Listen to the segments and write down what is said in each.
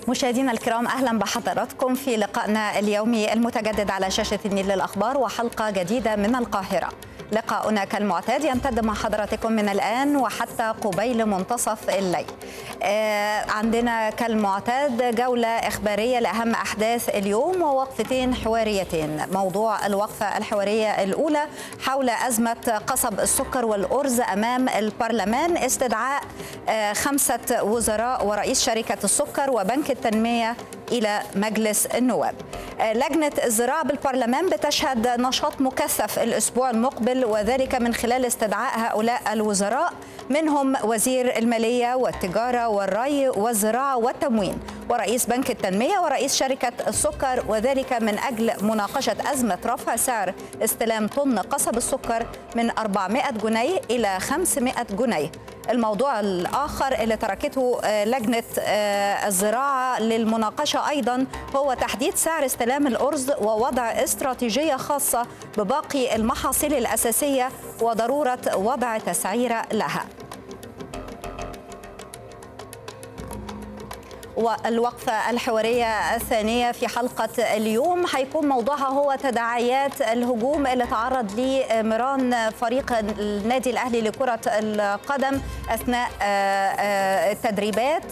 مشاهدينا الكرام اهلا بحضراتكم في لقائنا اليومي المتجدد على شاشه النيل للاخبار وحلقه جديده من القاهره. لقاؤنا كالمعتاد يمتد مع حضراتكم من الآن وحتى قبيل منتصف الليل آه عندنا كالمعتاد جولة إخبارية لأهم أحداث اليوم ووقفتين حواريتين موضوع الوقفة الحوارية الأولى حول أزمة قصب السكر والأرز أمام البرلمان استدعاء آه خمسة وزراء ورئيس شركة السكر وبنك التنمية إلى مجلس النواب لجنة الزراعة بالبرلمان بتشهد نشاط مكثف الأسبوع المقبل وذلك من خلال استدعاء هؤلاء الوزراء منهم وزير المالية والتجارة والري والزراعة والتموين ورئيس بنك التنمية ورئيس شركة السكر وذلك من أجل مناقشة أزمة رفع سعر استلام طن قصب السكر من 400 جنيه إلى 500 جنيه الموضوع الآخر اللي تركته لجنة الزراعة للمناقشة أيضا هو تحديد سعر استلام الأرز ووضع استراتيجية خاصة بباقي المحاصيل الأساسية وضرورة وضع تسعيرة لها والوقفة الحوارية الثانية في حلقة اليوم حيكون موضوعها هو تداعيات الهجوم اللي تعرض ليه ميران فريق النادي الأهلي لكرة القدم أثناء التدريبات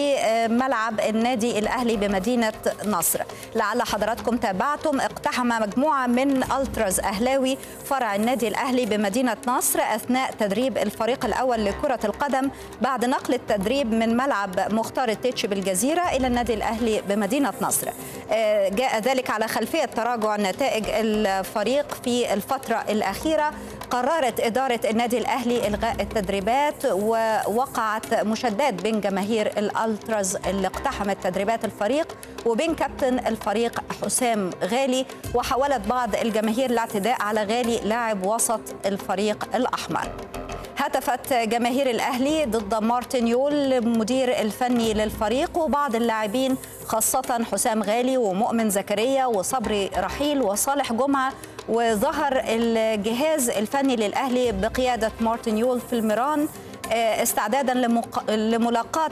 بملعب النادي الأهلي بمدينة نصر لعل حضراتكم تابعتم اقتحم مجموعة من ألتراز أهلاوي فرع النادي الأهلي بمدينة نصر أثناء تدريب الفريق الأول لكرة القدم بعد نقل التدريب من ملعب مختار التتش بالجزيرة الجزيرة إلى النادي الأهلي بمدينة نصر جاء ذلك على خلفية تراجع نتائج الفريق في الفترة الأخيرة قررت إدارة النادي الأهلي إلغاء التدريبات ووقعت مشادات بين جماهير الألتراز اللي اقتحمت تدريبات الفريق وبين كابتن الفريق حسام غالي وحاولت بعض الجماهير الاعتداء على غالي لاعب وسط الفريق الأحمر هتفت جماهير الاهلي ضد مارتن يول المدير الفني للفريق وبعض اللاعبين خاصه حسام غالي ومؤمن زكريا وصبري رحيل وصالح جمعه وظهر الجهاز الفني للاهلي بقياده مارتن يول في الميران استعدادا لملاقاة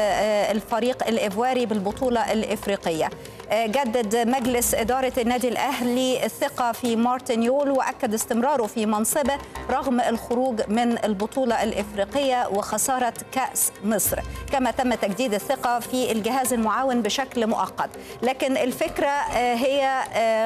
الفريق الإيفواري بالبطولة الإفريقية جدد مجلس إدارة النادي الأهلي الثقة في مارتن يول وأكد استمراره في منصبه رغم الخروج من البطولة الإفريقية وخسارة كأس مصر كما تم تجديد الثقة في الجهاز المعاون بشكل مؤقت لكن الفكرة هي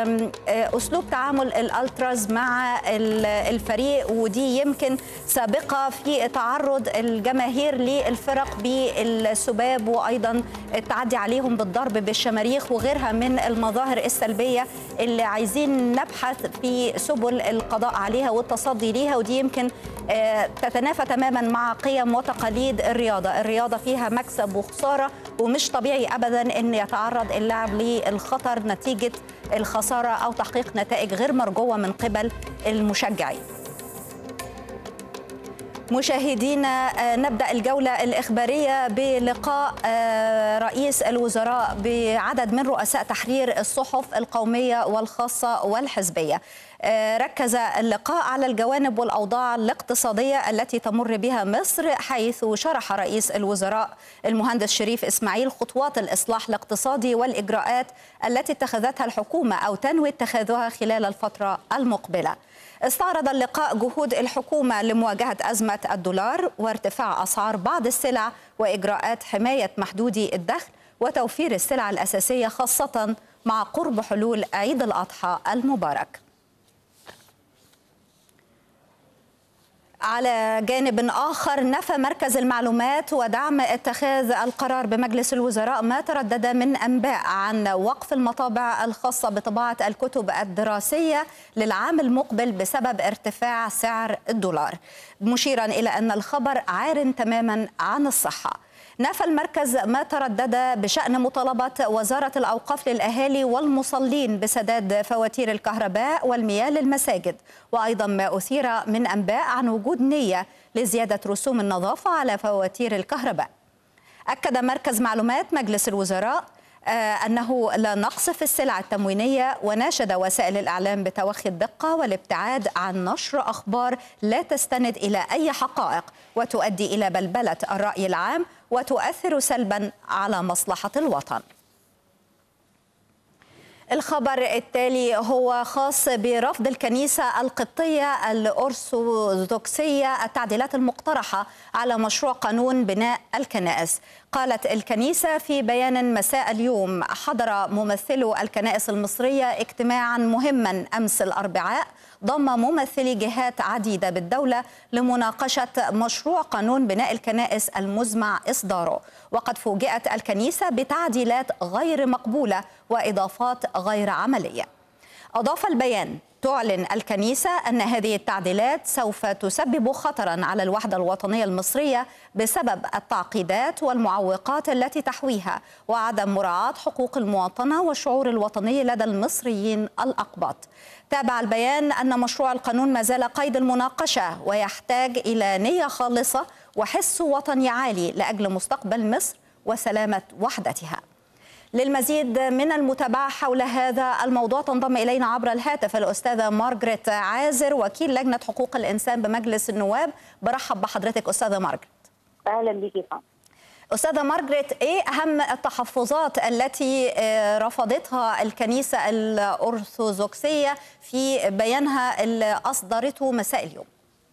أسلوب تعامل الألتراز مع الفريق ودي يمكن سابقة في تعرض الجماهير للفرق بالسباب وأيضا التعدي عليهم بالضرب بالشماريخ وغير وغيرها من المظاهر السلبية اللي عايزين نبحث في سبل القضاء عليها والتصدي ليها ودي يمكن تتنافى تماما مع قيم وتقاليد الرياضة الرياضة فيها مكسب وخسارة ومش طبيعي أبدا أن يتعرض اللاعب للخطر نتيجة الخسارة أو تحقيق نتائج غير مرجوة من قبل المشجعين مشاهدينا نبدا الجوله الاخباريه بلقاء رئيس الوزراء بعدد من رؤساء تحرير الصحف القوميه والخاصه والحزبيه ركز اللقاء على الجوانب والاوضاع الاقتصاديه التي تمر بها مصر حيث شرح رئيس الوزراء المهندس شريف اسماعيل خطوات الاصلاح الاقتصادي والاجراءات التي اتخذتها الحكومه او تنوي اتخاذها خلال الفتره المقبله استعرض اللقاء جهود الحكومة لمواجهة أزمة الدولار وارتفاع أسعار بعض السلع وإجراءات حماية محدودي الدخل وتوفير السلع الأساسية خاصة مع قرب حلول عيد الأضحى المبارك على جانب آخر نفى مركز المعلومات ودعم اتخاذ القرار بمجلس الوزراء ما تردد من أنباء عن وقف المطابع الخاصة بطباعة الكتب الدراسية للعام المقبل بسبب ارتفاع سعر الدولار مشيرا إلى أن الخبر عار تماما عن الصحة نفى المركز ما تردد بشأن مطالبة وزارة الأوقاف للأهالي والمصلين بسداد فواتير الكهرباء والمياه للمساجد وأيضا ما أثير من أنباء عن وجود نية لزيادة رسوم النظافة على فواتير الكهرباء أكد مركز معلومات مجلس الوزراء أنه لا نقص في السلع التموينية وناشد وسائل الإعلام بتوخي الدقة والابتعاد عن نشر أخبار لا تستند إلى أي حقائق وتؤدي إلى بلبلة الرأي العام وتؤثر سلبا على مصلحة الوطن الخبر التالي هو خاص برفض الكنيسة القبطية الأرثوذكسية التعديلات المقترحة على مشروع قانون بناء الكنائس قالت الكنيسة في بيان مساء اليوم حضر ممثلو الكنائس المصرية اجتماعا مهما أمس الأربعاء ضم ممثلي جهات عديدة بالدولة لمناقشة مشروع قانون بناء الكنائس المزمع إصداره وقد فوجئت الكنيسة بتعديلات غير مقبولة وإضافات غير عملية أضاف البيان تعلن الكنيسة أن هذه التعديلات سوف تسبب خطرا على الوحدة الوطنية المصرية بسبب التعقيدات والمعوقات التي تحويها وعدم مراعاة حقوق المواطنة والشعور الوطني لدى المصريين الأقباط تابع البيان أن مشروع القانون ما زال قيد المناقشة ويحتاج إلى نية خالصة وحس وطني عالي لأجل مستقبل مصر وسلامة وحدتها للمزيد من المتابعة حول هذا الموضوع تنضم إلينا عبر الهاتف الأستاذة مارغريت عازر وكيل لجنة حقوق الإنسان بمجلس النواب برحب بحضرتك أستاذة مارغريت أهلا بك فهم. أستاذة مارغريت إيه أهم التحفظات التي رفضتها الكنيسة الأرثوذكسية في بيانها اللي أصدرته مساء اليوم؟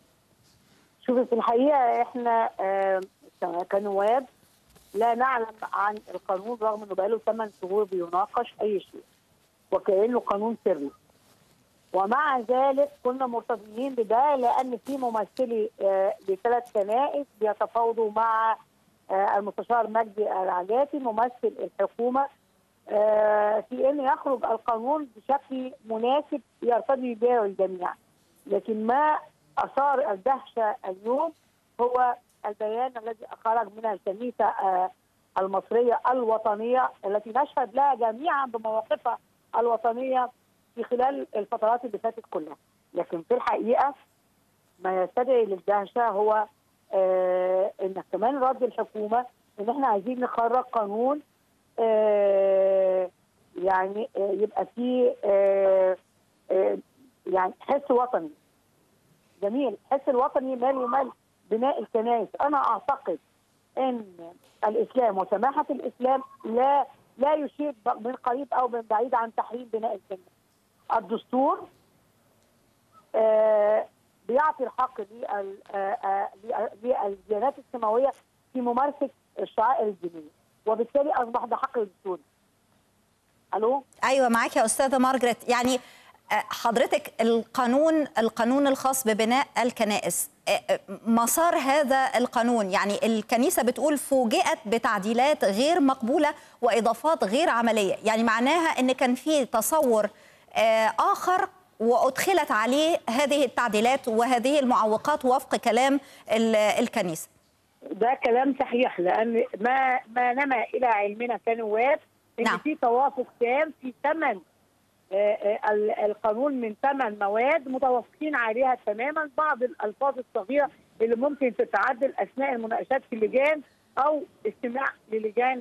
شوفي في الحقيقة إحنا كنواب لا نعلم عن القانون رغم انه بقاله 8 شهور بيناقش اي شيء وكانه قانون سري ومع ذلك كنا مرتضيين بده لان في ممثلي لثلاث كنائس بيتفاوضوا مع المستشار مجدي العجاتي ممثل الحكومه في ان يخرج القانون بشكل مناسب يرتضي به الجميع لكن ما اثار الدهشه اليوم هو البيان الذي خرج من الكنيسه المصريه الوطنيه التي نشهد لها جميعا بمواقفها الوطنيه في خلال الفترات اللي فاتت كلها، لكن في الحقيقه ما يستدعي للدهشه هو آه ان كمان رد الحكومه ان احنا عايزين نخرج قانون آه يعني آه يبقى فيه آه آه يعني حس وطني جميل الحس الوطني مال ومال بناء الكنائس انا اعتقد ان الاسلام وسماحه الاسلام لا لا يشير من قريب او من بعيد عن تحريم بناء الكنائس الدستور آه بيعطي الحق للديانات السماويه في ممارسه الشعائر الدينيه وبالتالي اصبح ده حق الدستور الو ايوه معاك يا استاذه مارجريت يعني حضرتك القانون القانون الخاص ببناء الكنائس مسار هذا القانون يعني الكنيسة بتقول فوجئت بتعديلات غير مقبولة وإضافات غير عملية يعني معناها أن كان في تصور آخر وأدخلت عليه هذه التعديلات وهذه المعوقات وفق كلام الكنيسة ده كلام صحيح لأن ما ما نما إلى علمنا كنواب أن نعم. في توافق تام في ثمن القانون من ثمان مواد متوافقين عليها تماما بعض الالفاظ الصغيره اللي ممكن تتعدل اثناء المناقشات في اللجان او استماع للجان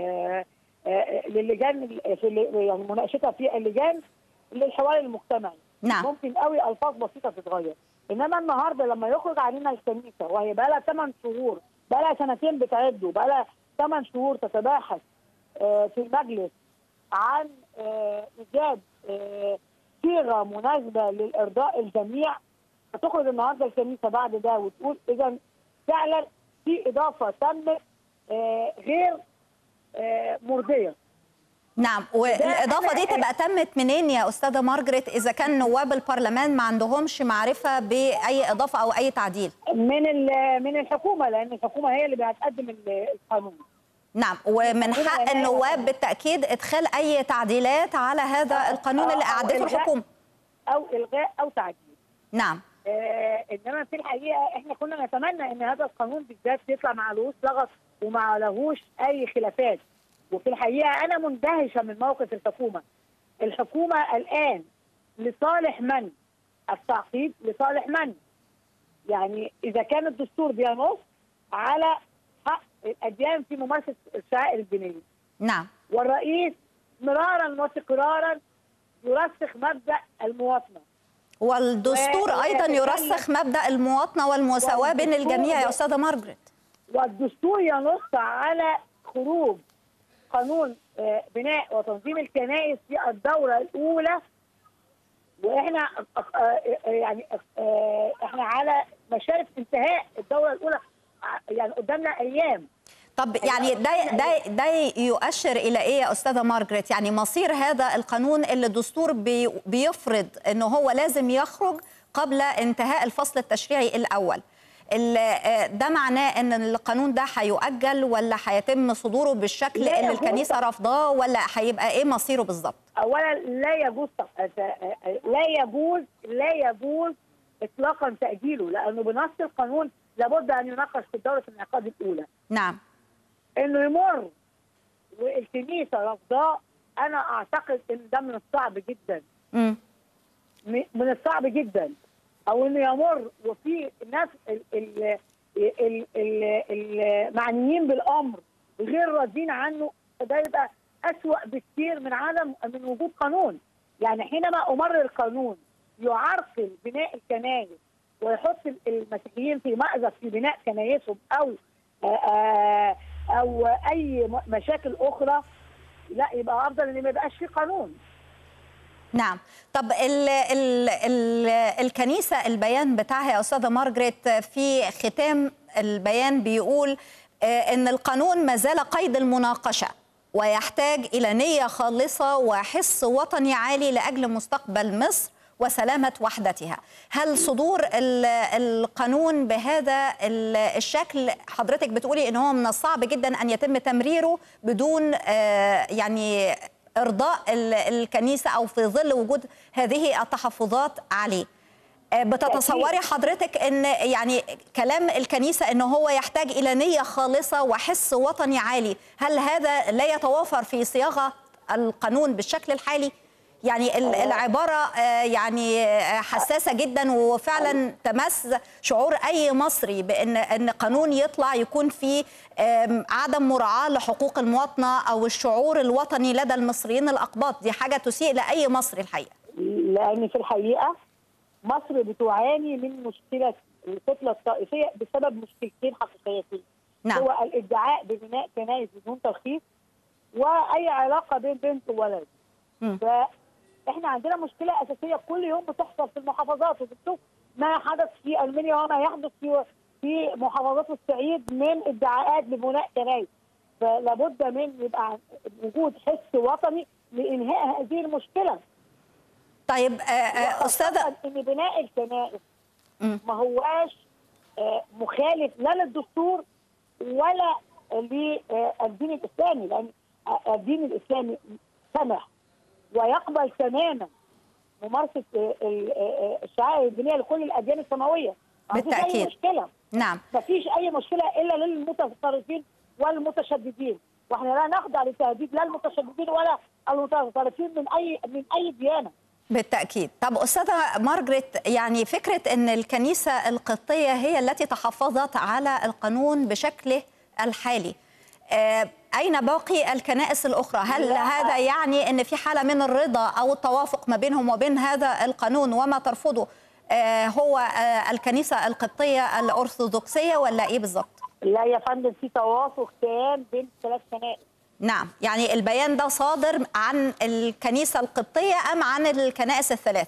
للجان يعني مناقشتها في اللجان للحوار المجتمعي نعم. ممكن قوي الفاظ بسيطه تتغير انما النهارده لما يخرج علينا الكنيسه وهي بقى لها 8 شهور بقى لها سنتين بتعد وبقى لها 8 شهور تتباحث في المجلس عن ايجاد صيغه مناسبه للارضاء الجميع فتخرج النهارده الكنيسه بعد ده وتقول اذا فعلا في اضافه تمت غير مرضيه نعم والاضافه دي تبقى تمت منين يا استاذه مارجريت اذا كان نواب البرلمان ما عندهمش معرفه باي اضافه او اي تعديل من من الحكومه لان الحكومه هي اللي بتقدم القانون نعم ومن حق النواب بالتاكيد ادخال اي تعديلات على هذا القانون اللي اعدته الحكومه او الغاء او تعديل نعم آه انما في الحقيقه احنا كنا نتمنى ان هذا القانون بالذات يطلع معلوش لغط وما لهوش اي خلافات وفي الحقيقه انا مندهشه من موقف الحكومه الحكومه الان لصالح من التعقيد لصالح من يعني اذا كان الدستور بينص على حق الاديان في ممارسه الشعائر الدينيه نعم والرئيس مرارا وتكرارا يرسخ مبدا المواطنه والدستور ايضا يرسخ مبدا المواطنه والمساواه بين الجميع يا استاذه مارجريت والدستور ينص على خروج قانون آه، بناء وتنظيم الكنائس في الدوره الاولى واحنا آه، آه، يعني آه، احنا على مشارف انتهاء الدوره الاولى ع- يعني قدامنا ايام طب يعني ده ده ده يؤشر الى ايه يا استاذه مارجريت يعني مصير هذا القانون اللي الدستور بي بيفرض انه هو لازم يخرج قبل انتهاء الفصل التشريعي الاول ال- آه، ده معناه ان القانون ده هيؤجل ولا هيتم صدوره بالشكل لا اللي يجوز. الكنيسه رافضاه ولا هيبقى ايه مصيره بالظبط اولا لا يجوز لا يجوز لا يجوز اطلاقا تاجيله لانه بنص القانون لابد ان يناقش في دوره الانعقاد الاولى نعم انه يمر والكنيسه رافضاه انا اعتقد ان ده من الصعب جدا امم م- من الصعب جدا او انه يمر وفي ناس ال- ال- ال- ال- المعنيين بالامر غير راضين عنه ده يبقى اسوا بكثير من عدم من وجود قانون يعني حينما امرر القانون يعرقل بناء الكنائس ويحط ال- المسيحيين في مأزق في بناء كنايسهم او آه، آه، او اي م- مشاكل اخرى لا يبقى افضل ان ما يبقاش في قانون نعم طب ال ال ال الكنيسة البيان بتاعها يا أستاذة مارجريت في ختام البيان بيقول آه، إن القانون ما زال قيد المناقشة ويحتاج إلى نية خالصة وحس وطني عالي لأجل مستقبل مصر وسلامة وحدتها هل صدور ال- القانون بهذا ال- الشكل حضرتك بتقولي إن هو من الصعب جدا أن يتم تمريره بدون آه، يعني ارضاء ال- الكنيسه او في ظل وجود هذه التحفظات عليه آه، بتتصوري حضرتك ان يعني كلام الكنيسه ان هو يحتاج الى نيه خالصه وحس وطني عالي هل هذا لا يتوافر في صياغه القانون بالشكل الحالي يعني ال- العباره آه، يعني آه، حساسه جدا وفعلا تمس شعور اي مصري بان ان قانون يطلع يكون فيه آم، عدم مراعاه لحقوق المواطنه او الشعور الوطني لدى المصريين الاقباط دي حاجه تسيء لاي مصري الحقيقه لان في الحقيقه مصر بتعاني من مشكله الكتله الطائفيه بسبب مشكلتين حقيقيتين نعم. هو الادعاء ببناء كنائس بدون ترخيص واي علاقه بين بنت وولد مم. فاحنا عندنا مشكله اساسيه كل يوم بتحصل في المحافظات وبتشوف ما حدث في المنيا وما يحدث في في محافظات الصعيد من ادعاءات ببناء كنائس فلابد من يبقى وجود حس وطني لانهاء هذه المشكله طيب آه، آه، استاذه وخاصة ان بناء الكنائس مم. ما هواش آه، مخالف لا للدستور ولا للدين الاسلامي لان آه، الدين الاسلامي سمح ويقبل تماما ممارسه آه، ال- آه، الشعائر الدينيه لكل الاديان السماويه ما فيش بالتأكيد. اي مشكله نعم ما فيش اي مشكله الا للمتطرفين والمتشددين واحنا لا نخضع لتهديد لا المتشددين ولا المتطرفين من اي من اي ديانه بالتأكيد طب أستاذة مارجريت يعني فكرة أن الكنيسة القبطية هي التي تحفظت على القانون بشكله الحالي آه، أين باقي الكنائس الأخرى؟ هل لا. هذا يعني أن في حالة من الرضا أو التوافق ما بينهم وبين هذا القانون وما ترفضه آه، هو آه، الكنيسة القبطية الأرثوذكسية ولا إيه بالظبط؟ لا يا فندم في توافق تام بين الثلاث كنائس نعم يعني البيان ده صادر عن الكنيسة القبطية أم عن الكنائس الثلاث؟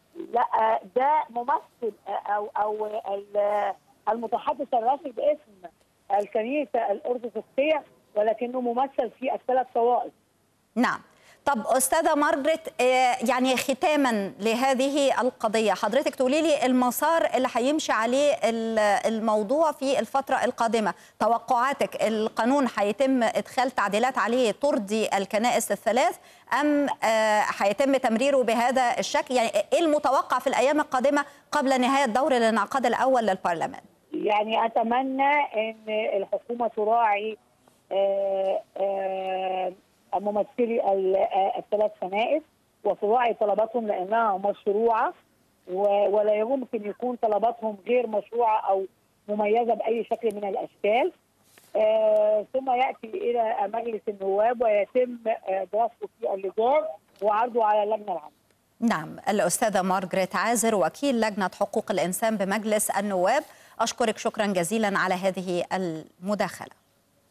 لا ده ممثل او او ال- المتحدث الرسمي باسم الكنيسه الارثوذكسيه ولكنه ممثل في الثلاث طوائف نعم طب أستاذة مارجريت آه، يعني ختاما لهذه القضية حضرتك تقولي لي المسار اللي هيمشي عليه ال- الموضوع في الفترة القادمة توقعاتك القانون هيتم إدخال تعديلات عليه ترضي الكنائس الثلاث أم آه، هيتم تمريره بهذا الشكل يعني إيه المتوقع في الأيام القادمة قبل نهاية دور الانعقاد الأول للبرلمان يعني اتمنى ان الحكومه تراعي آه، آه، ممثلي ال- آه، الثلاث كنائس وتراعي طلباتهم لانها مشروعه و- ولا يمكن يكون طلباتهم غير مشروعه او مميزه باي شكل من الاشكال آه، ثم ياتي الى مجلس النواب ويتم آه، دراسته في اللجان وعرضه على اللجنه العامه نعم الأستاذة مارجريت عازر وكيل لجنة حقوق الإنسان بمجلس النواب أشكرك شكرا جزيلا على هذه المداخلة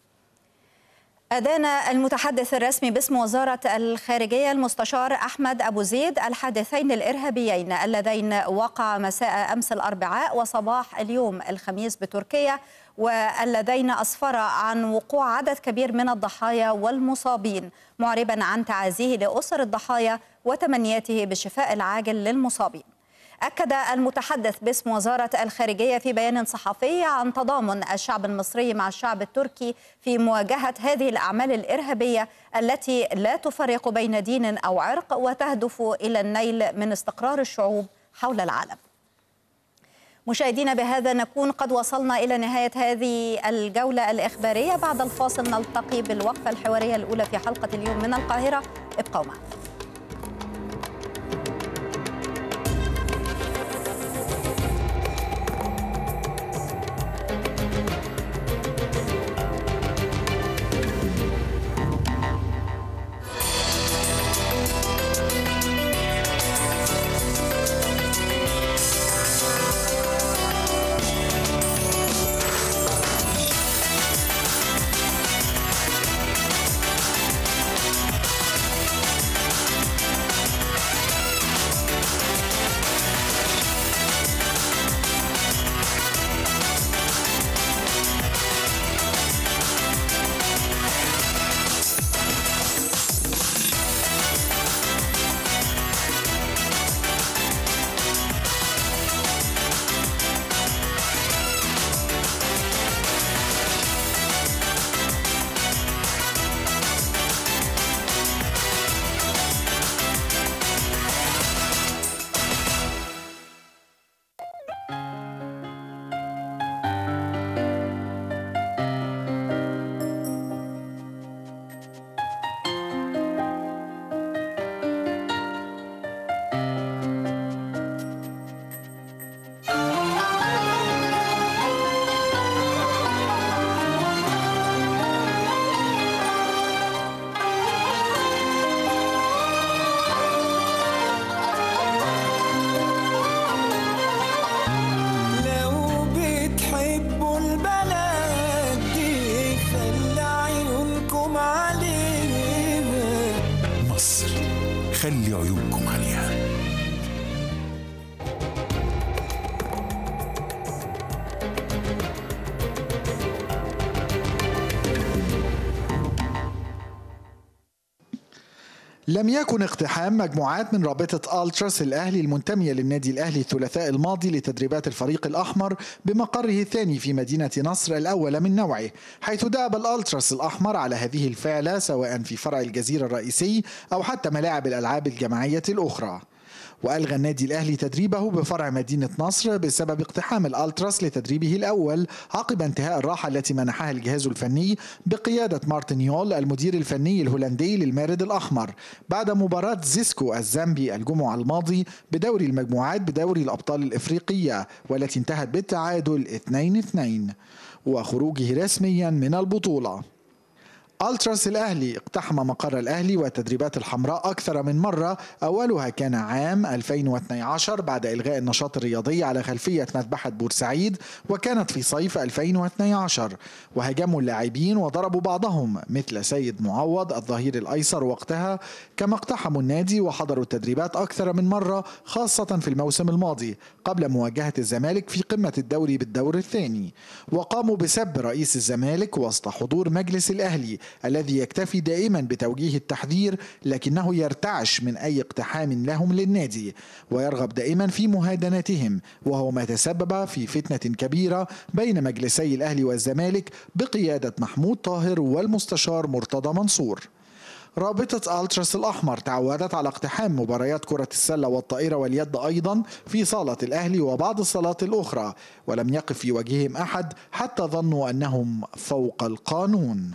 أدان المتحدث الرسمي باسم وزارة الخارجية المستشار أحمد أبو زيد الحادثين الإرهابيين اللذين وقع مساء أمس الأربعاء وصباح اليوم الخميس بتركيا واللذين أسفر عن وقوع عدد كبير من الضحايا والمصابين معربا عن تعازيه لأسر الضحايا وتمنياته بالشفاء العاجل للمصابين أكد المتحدث باسم وزارة الخارجية في بيان صحفي عن تضامن الشعب المصري مع الشعب التركي في مواجهة هذه الأعمال الإرهابية التي لا تفرق بين دين أو عرق وتهدف إلى النيل من استقرار الشعوب حول العالم مشاهدينا بهذا نكون قد وصلنا إلى نهاية هذه الجولة الإخبارية بعد الفاصل نلتقي بالوقفة الحوارية الأولى في حلقة اليوم من القاهرة ابقوا معنا لو بتحبوا البلد دي خلي عيونكم عليها مصر خلي عيونكم عليها لم يكن اقتحام مجموعات من رابطة ألتراس الأهلي المنتمية للنادي الأهلي الثلاثاء الماضي لتدريبات الفريق الأحمر بمقره الثاني في مدينة نصر الأول من نوعه حيث دأب الألتراس الأحمر على هذه الفعلة سواء في فرع الجزيرة الرئيسي أو حتى ملاعب الألعاب الجماعية الأخرى وألغى النادي الأهلي تدريبه بفرع مدينة نصر بسبب اقتحام الألتراس لتدريبه الأول عقب انتهاء الراحة التي منحها الجهاز الفني بقيادة مارتن يول المدير الفني الهولندي للمارد الأحمر بعد مباراة زيسكو الزامبي الجمعة الماضي بدوري المجموعات بدوري الأبطال الإفريقية والتي انتهت بالتعادل 2-2 وخروجه رسميا من البطولة ألتراس الأهلي اقتحم مقر الأهلي والتدريبات الحمراء أكثر من مرة أولها كان عام 2012 بعد إلغاء النشاط الرياضي على خلفية مذبحة بورسعيد وكانت في صيف 2012 وهاجموا اللاعبين وضربوا بعضهم مثل سيد معوض الظهير الأيسر وقتها كما اقتحموا النادي وحضروا التدريبات أكثر من مرة خاصة في الموسم الماضي قبل مواجهة الزمالك في قمة الدوري بالدور الثاني وقاموا بسب رئيس الزمالك وسط حضور مجلس الأهلي الذي يكتفي دائما بتوجيه التحذير لكنه يرتعش من أي اقتحام لهم للنادي ويرغب دائما في مهادنتهم وهو ما تسبب في فتنة كبيرة بين مجلسي الأهلي والزمالك بقيادة محمود طاهر والمستشار مرتضى منصور رابطة ألتراس الأحمر تعودت على اقتحام مباريات كرة السلة والطائرة واليد أيضا في صالة الأهلي وبعض الصالات الأخرى ولم يقف في وجههم أحد حتى ظنوا أنهم فوق القانون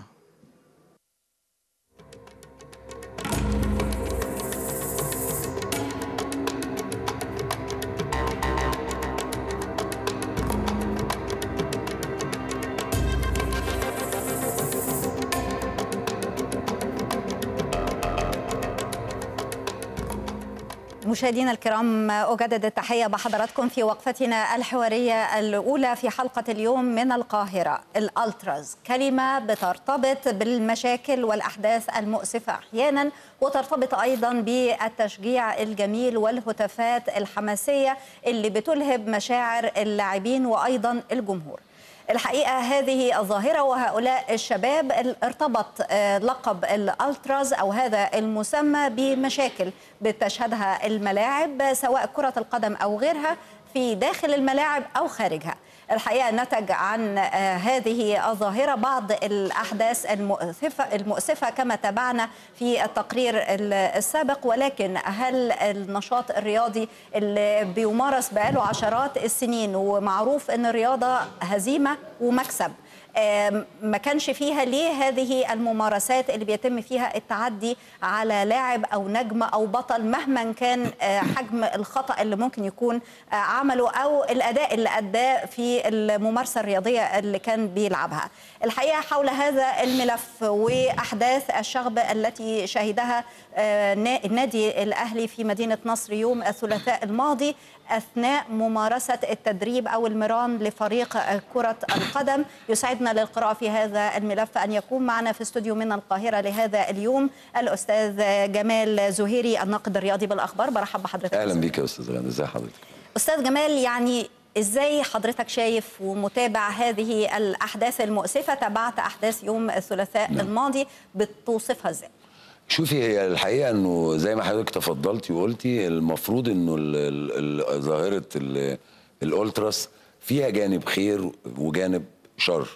مشاهدينا الكرام أجدد التحية بحضراتكم في وقفتنا الحوارية الأولى في حلقة اليوم من القاهرة الألتراز كلمة بترتبط بالمشاكل والأحداث المؤسفة أحيانا وترتبط أيضا بالتشجيع الجميل والهتافات الحماسية اللي بتلهب مشاعر اللاعبين وأيضا الجمهور الحقيقة هذه الظاهرة وهؤلاء الشباب ارتبط آه، لقب الألتراز أو هذا المسمى بمشاكل بتشهدها الملاعب سواء كرة القدم أو غيرها في داخل الملاعب أو خارجها الحقيقة نتج عن آه، هذه الظاهرة بعض الأحداث المؤسفة, المؤسفة كما تابعنا في التقرير ال- السابق ولكن هل النشاط الرياضي اللي بيمارس بقاله عشرات السنين ومعروف أن الرياضة هزيمة ومكسب آم، ما كانش فيها ليه هذه الممارسات اللي بيتم فيها التعدي على لاعب او نجم او بطل مهما كان آه، حجم الخطا اللي ممكن يكون آه، عمله او الاداء اللي اداه في الممارسه الرياضيه اللي كان بيلعبها. الحقيقه حول هذا الملف واحداث الشغب التي شهدها آه، نا- النادي الاهلي في مدينه نصر يوم الثلاثاء الماضي اثناء ممارسه التدريب او المران لفريق كره القدم يسعدنا للقراءه في هذا الملف ان يكون معنا في استوديو من القاهره لهذا اليوم الاستاذ جمال زهيري الناقد الرياضي بالاخبار برحب بحضرتك اهلا بيك يا استاذ غاندة ازي حضرتك استاذ جمال يعني ازاي حضرتك شايف ومتابع هذه الاحداث المؤسفه تابعت احداث يوم الثلاثاء نعم. الماضي بتوصفها ازاي شوفي هي الحقيقه انه زي ما حضرتك تفضلتي وقلتي المفروض انه ال- ال- ال- ظاهره ال- الالتراس فيها جانب خير وجانب شر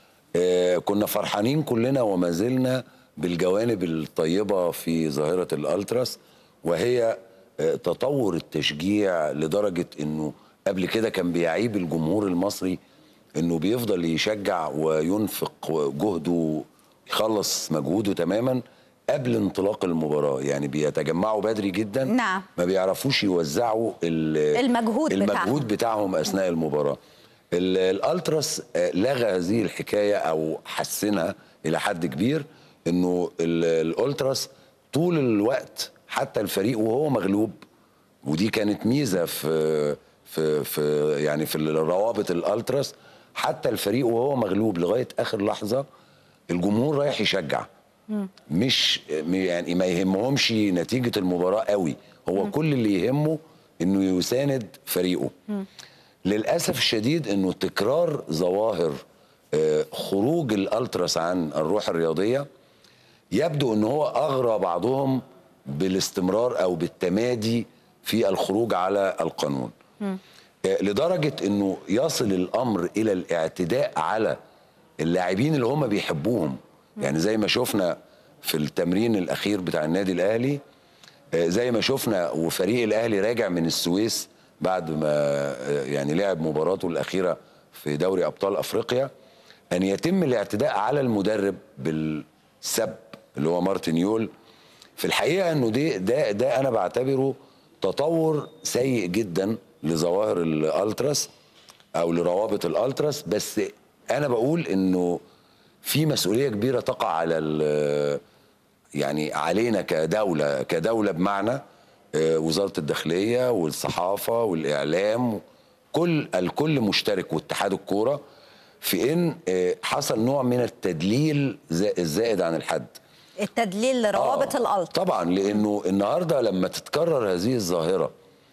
آه، كنا فرحانين كلنا وما زلنا بالجوانب الطيبه في ظاهره الالتراس وهي آه، تطور التشجيع لدرجه انه قبل كده كان بيعيب الجمهور المصري انه بيفضل يشجع وينفق جهده يخلص مجهوده تماما قبل انطلاق المباراه يعني بيتجمعوا بدري جدا نعم. ما بيعرفوش يوزعوا ال- المجهود بتاعهم. المجهود بتاعهم اثناء المباراه ال- الالتراس آه، لغى هذه الحكايه او حسنها الى حد كبير انه ال- الالتراس طول الوقت حتى الفريق وهو مغلوب ودي كانت ميزه في في في يعني في الروابط الالتراس حتى الفريق وهو مغلوب لغايه اخر لحظه الجمهور رايح يشجع مش يعني ما يهمهمش نتيجه المباراه قوي هو كل اللي يهمه انه يساند فريقه للاسف الشديد انه تكرار ظواهر آه، خروج الالتراس عن الروح الرياضيه يبدو ان هو اغرى بعضهم بالاستمرار او بالتمادي في الخروج على القانون آه، لدرجه انه يصل الامر الى الاعتداء على اللاعبين اللي هم بيحبوهم يعني زي ما شفنا في التمرين الاخير بتاع النادي الاهلي آه، زي ما شفنا وفريق الاهلي راجع من السويس بعد ما آه، يعني لعب مباراته الاخيره في دوري ابطال افريقيا ان يتم الاعتداء على المدرب بالسب اللي هو مارتن يول في الحقيقه انه ده ده ده انا بعتبره تطور سيء جدا لظواهر الالتراس او لروابط الالتراس بس انا بقول انه في مسؤوليه كبيره تقع على ال- يعني علينا كدوله كدوله بمعنى آه، وزاره الداخليه والصحافه والاعلام كل الكل مشترك واتحاد الكوره في ان آه، حصل نوع من التدليل زا- الزائد عن الحد التدليل لروابط آه، الالت طبعا لانه النهارده لما تتكرر هذه الظاهره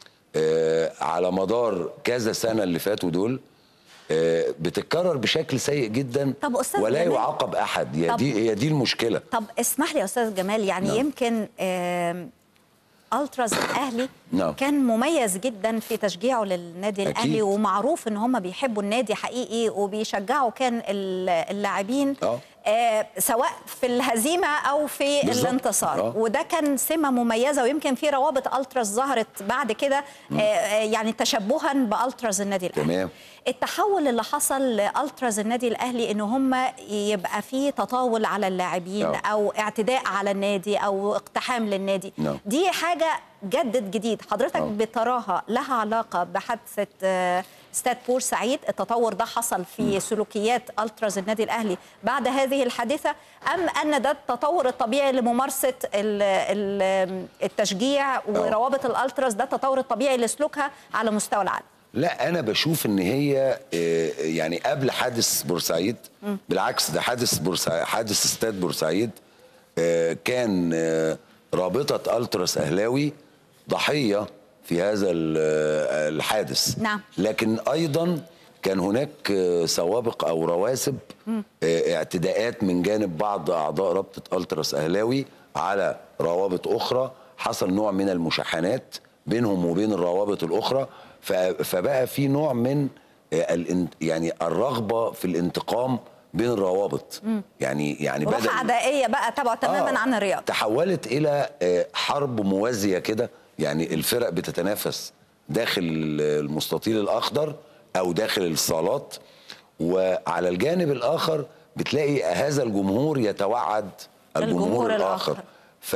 آه، على مدار كذا سنه اللي فاتوا دول آه، بتتكرر بشكل سيء جدا طب أستاذ ولا جمال، يعاقب احد هي طب- دي هي دي المشكله طب اسمح لي يا استاذ جمال يعني نعم. يمكن آم، التراز الاهلي نعم. كان مميز جدا في تشجيعه للنادي أكيد. الاهلي ومعروف ان هم بيحبوا النادي حقيقي وبيشجعوا كان ال- اللاعبين آه. آه سواء في الهزيمه او في بالظبط. الانتصار آه. وده كان سمه مميزه ويمكن في روابط التراز ظهرت بعد كده آه آه، يعني تشبها بالتراز النادي الاهلي تمام. التحول اللي حصل لالتراز النادي الاهلي ان هم يبقى في تطاول على اللاعبين آه. او اعتداء على النادي او اقتحام للنادي نعم. دي حاجه جدد جديد حضرتك آه. بتراها لها علاقه بحادثه آه، استاد بورسعيد التطور ده حصل في سلوكيات التراز النادي الاهلي بعد هذه الحادثه ام ان ده التطور الطبيعي لممارسه ال- ال- التشجيع وروابط الالتراز ده التطور الطبيعي لسلوكها على مستوى العالم لا انا بشوف ان هي آه، يعني قبل حادث بورسعيد بالعكس ده حادث بورسعيد حادث استاد بورسعيد آه، كان آه، رابطه التراس اهلاوي ضحيه في هذا ال- آه، الحادث نعم. لكن ايضا كان هناك آه، سوابق او رواسب آه، اعتداءات من جانب بعض اعضاء رابطه التراس اهلاوي على روابط اخرى حصل نوع من المشاحنات بينهم وبين الروابط الاخرى ف- فبقى في نوع من آه، الان- يعني الرغبه في الانتقام بين الروابط يعني يعني روح بدل عدائيه بقى تبعد تماما آه، عن الرياضه تحولت الى آه، حرب موازيه كده يعني الفرق بتتنافس داخل المستطيل الاخضر او داخل الصالات وعلى الجانب الاخر بتلاقي هذا الجمهور يتوعد الجمهور, الجمهور الاخر الآخر.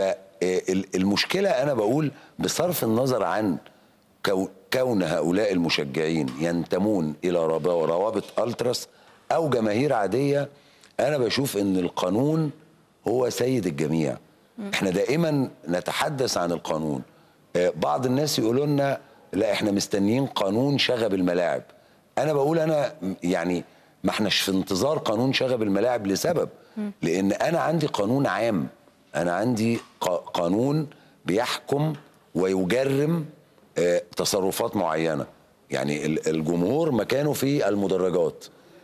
فالمشكله انا بقول بصرف النظر عن كو- كون هؤلاء المشجعين ينتمون الى ربا- روابط التراس او جماهير عاديه انا بشوف ان القانون هو سيد الجميع احنا دائما نتحدث عن القانون آه، بعض الناس يقولوا لنا لا احنا مستنيين قانون شغب الملاعب انا بقول انا م- يعني ما احناش في انتظار قانون شغب الملاعب لسبب لان انا عندي قانون عام انا عندي ق- قانون بيحكم ويجرم آه، تصرفات معينه يعني ال- الجمهور مكانه في المدرجات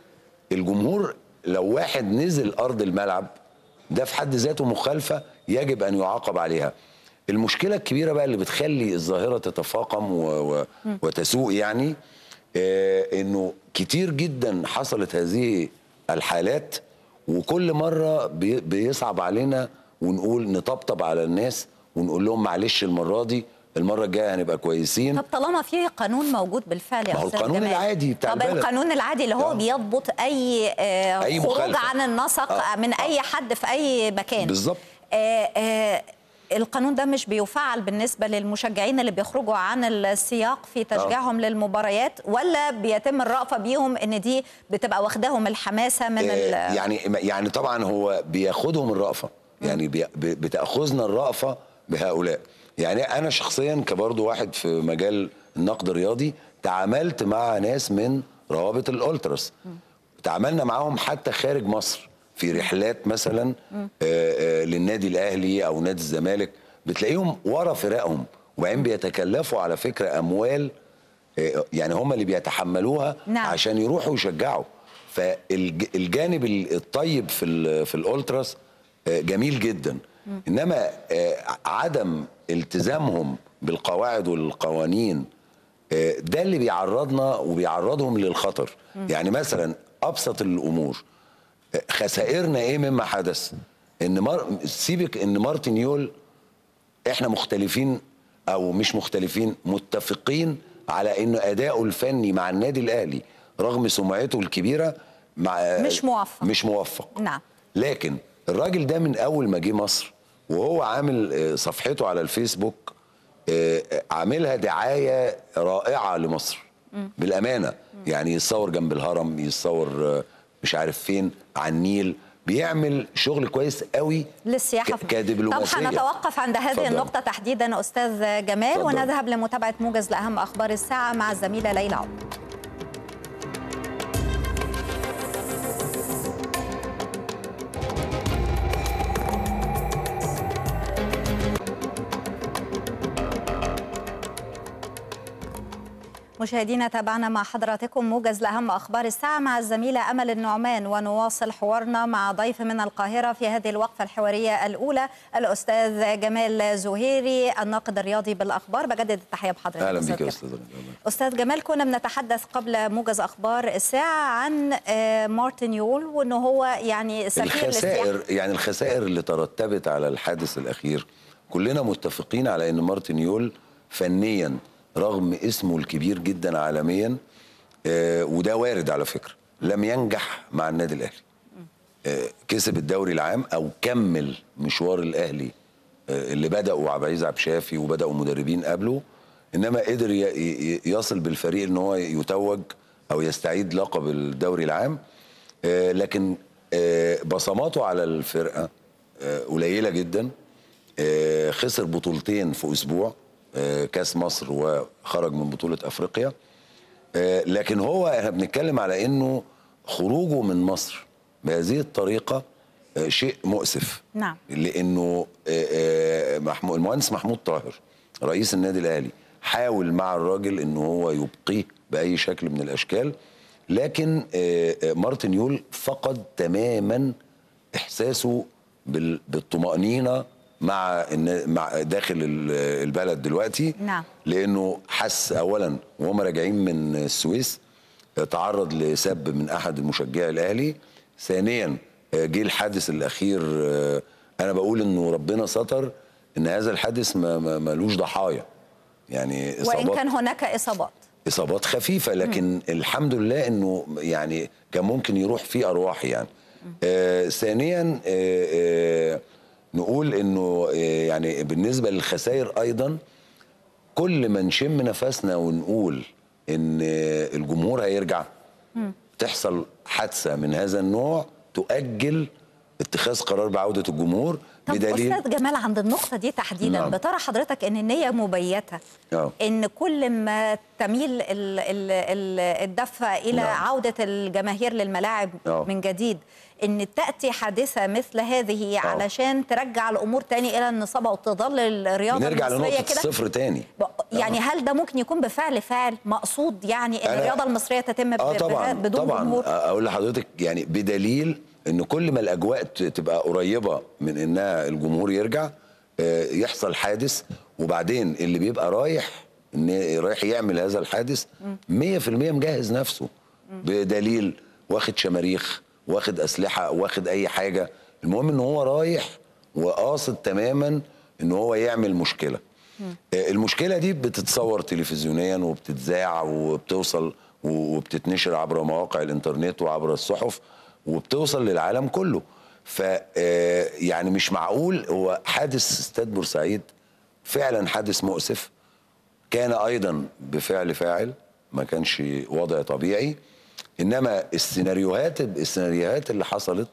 الجمهور لو واحد نزل ارض الملعب ده في حد ذاته مخالفه يجب ان يعاقب عليها المشكله الكبيره بقى اللي بتخلي الظاهره تتفاقم و... و... وتسوء يعني آه انه كتير جدا حصلت هذه الحالات وكل مره بي... بيصعب علينا ونقول نطبطب على الناس ونقول لهم معلش المره دي المره الجايه هنبقى كويسين طب طالما في قانون موجود بالفعل يا ما هو أستاذ القانون جمال. العادي بتاع طب البلد. القانون العادي اللي هو آه. بيضبط اي, آه أي خروج مخالفة. عن النسق آه. من اي حد في اي مكان بالظبط. آه آه القانون ده مش بيفعل بالنسبه للمشجعين اللي بيخرجوا عن السياق في تشجيعهم للمباريات ولا بيتم الرأفه بيهم ان دي بتبقى واخداهم الحماسه من آه، ال يعني يعني طبعا هو بياخدهم الرأفة يعني بي- ب- بتأخذنا الرأفة بهؤلاء يعني أنا شخصيا كبرضو واحد في مجال النقد الرياضي تعاملت مع ناس من روابط الأولتراس تعاملنا معاهم حتى خارج مصر في رحلات مثلا آه، آه، للنادي الأهلي أو نادي الزمالك بتلاقيهم ورا فرقهم وبعدين بيتكلفوا على فكرة أموال آه، يعني هم اللي بيتحملوها نعم. عشان يروحوا يشجعوا فالجانب الطيب في ال- في الالتراس آه، جميل جدا انما آه، عدم التزامهم بالقواعد والقوانين آه، ده اللي بيعرضنا وبيعرضهم للخطر يعني مثلا ابسط الامور آه، خسائرنا ايه مما حدث ان مار... سيبك ان مارتن يول احنا مختلفين او مش مختلفين متفقين على انه اداؤه الفني مع النادي الاهلي رغم سمعته الكبيره مع مش موفق. مش موفق نعم لكن الراجل ده من اول ما جه مصر وهو عامل آه، صفحته على الفيسبوك آه، آه، عاملها دعايه رائعه لمصر بالامانه يعني يتصور جنب الهرم يتصور آه، مش عارف فين على النيل بيعمل شغل كويس قوي للسياحه ك- في- كدبلوماسيه طب هنتوقف عند هذه اتفضل. النقطه تحديدا استاذ جمال اتفضل. ونذهب لمتابعه موجز لاهم اخبار الساعه مع الزميله ليلى عمر مشاهدينا تابعنا مع حضراتكم موجز لأهم أخبار الساعة مع الزميلة أمل النعمان ونواصل حوارنا مع ضيف من القاهرة في هذه الوقفة الحوارية الأولى الأستاذ جمال زهيري الناقد الرياضي بالأخبار بجدد التحية بحضرتك اهلا أستاذ بيك يا جمال. استاذ رجب. أستاذ جمال كنا بنتحدث قبل موجز أخبار الساعة عن آه، مارتن يول وأنه هو يعني سفير للسياحة الخسائر يعني الخسائر اللي ترتبت على الحادث الاخير كلنا متفقين على ان مارتن يول فنيا رغم اسمه الكبير جدا عالميا آه وده وارد على فكره لم ينجح مع النادي الاهلي آه كسب الدوري العام او كمل مشوار الاهلي آه اللي بداوا عبد العزيز عبد الشافي وبداوا مدربين قبله انما قدر ي- ي- يصل بالفريق ان هو يتوج او يستعيد لقب الدوري العام آه، لكن آه، بصماته على الفرقه آه، قليله جدا آه، خسر بطولتين في اسبوع آه، كاس مصر وخرج من بطوله افريقيا آه، لكن هو احنا بنتكلم على انه خروجه من مصر بهذه الطريقه آه، شيء مؤسف نعم. لانه آه، آه، محمود المهندس محمود طاهر رئيس النادي الاهلي حاول مع الراجل ان هو يبقيه باي شكل من الاشكال لكن آه، آه، مارتن يول فقد تماما احساسه بال- بالطمانينه مع النا- مع داخل ال- البلد دلوقتي نعم. لانه حس اولا وهم راجعين من السويس آه، تعرض لسب من احد المشجعي الاهلي ثانيا آه، جه الحادث الاخير آه، انا بقول انه ربنا ستر ان هذا الحادث ما- ما- ملوش ضحايا يعني وان اصابات كان هناك اصابات اصابات خفيفه لكن الحمد لله انه يعني كان ممكن يروح فيه ارواح يعني آه ثانيا آه آه نقول انه آه يعني بالنسبه للخسائر ايضا كل ما نشم نفسنا ونقول ان آه الجمهور هيرجع تحصل حادثه من هذا النوع تؤجل اتخاذ قرار بعوده الجمهور طب بدليل استاذ جمال عند النقطه دي تحديدا نعم. بترى حضرتك ان النيه مبيته آه. ان كل ما تميل ال- ال- ال- الدفه الى نعم. عوده الجماهير للملاعب آه. من جديد ان تاتي حادثه مثل هذه علشان ترجع الامور تاني الى النصابه وتظل الرياضه بنرجع المصريه لنقطه كده الصفر تاني ب- يعني هل ده ممكن يكون بفعل فعل مقصود يعني ان أنا- الرياضه المصريه تتم ب- اه طبعا بها- بدون طبعا جمهور اقول لحضرتك يعني بدليل ان كل ما الاجواء ت- تبقى قريبه من انها الجمهور يرجع آه، يحصل حادث وبعدين اللي بيبقى رايح ان رايح يعمل هذا الحادث 100% مجهز نفسه بدليل واخد شماريخ واخد اسلحه واخد اي حاجه المهم ان هو رايح وقاصد تماما ان هو يعمل مشكله آه، المشكله دي بتتصور تلفزيونيا وبتتذاع وبتوصل وبتتنشر عبر مواقع الانترنت وعبر الصحف وبتوصل للعالم كله ف آه، يعني مش معقول هو حادث استاد بورسعيد فعلا حادث مؤسف كان ايضا بفعل فاعل ما كانش وضع طبيعي انما السيناريوهات السيناريوهات اللي حصلت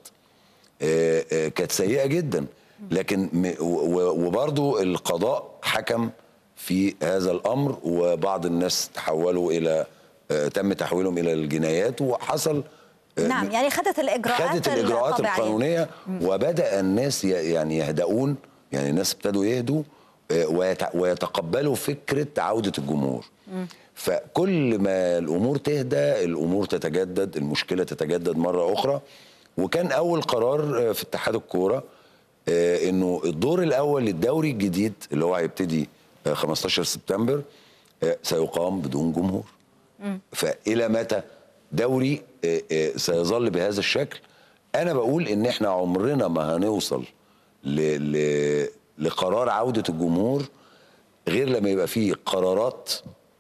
آه، آه، كانت سيئه جدا لكن م- و- و- وبرضو القضاء حكم في هذا الامر وبعض الناس تحولوا الى آه، تم تحويلهم الى الجنايات وحصل آه، نعم يعني خدت الاجراءات خدت الاجراءات الطبيعية. القانونيه وبدا الناس ي- يعني يهدؤون يعني الناس ابتدوا يهدوا آه، ويت- ويتقبلوا فكره عوده الجمهور فكل ما الامور تهدى الامور تتجدد المشكله تتجدد مره اخرى وكان اول قرار آه، في اتحاد الكوره آه، انه الدور الاول للدوري الجديد اللي هو هيبتدي آه، 15 سبتمبر آه، سيقام بدون جمهور فالى متى دوري آه، آه، سيظل بهذا الشكل انا بقول ان احنا عمرنا ما هنوصل ل... ل... لقرار عوده الجمهور غير لما يبقى فيه قرارات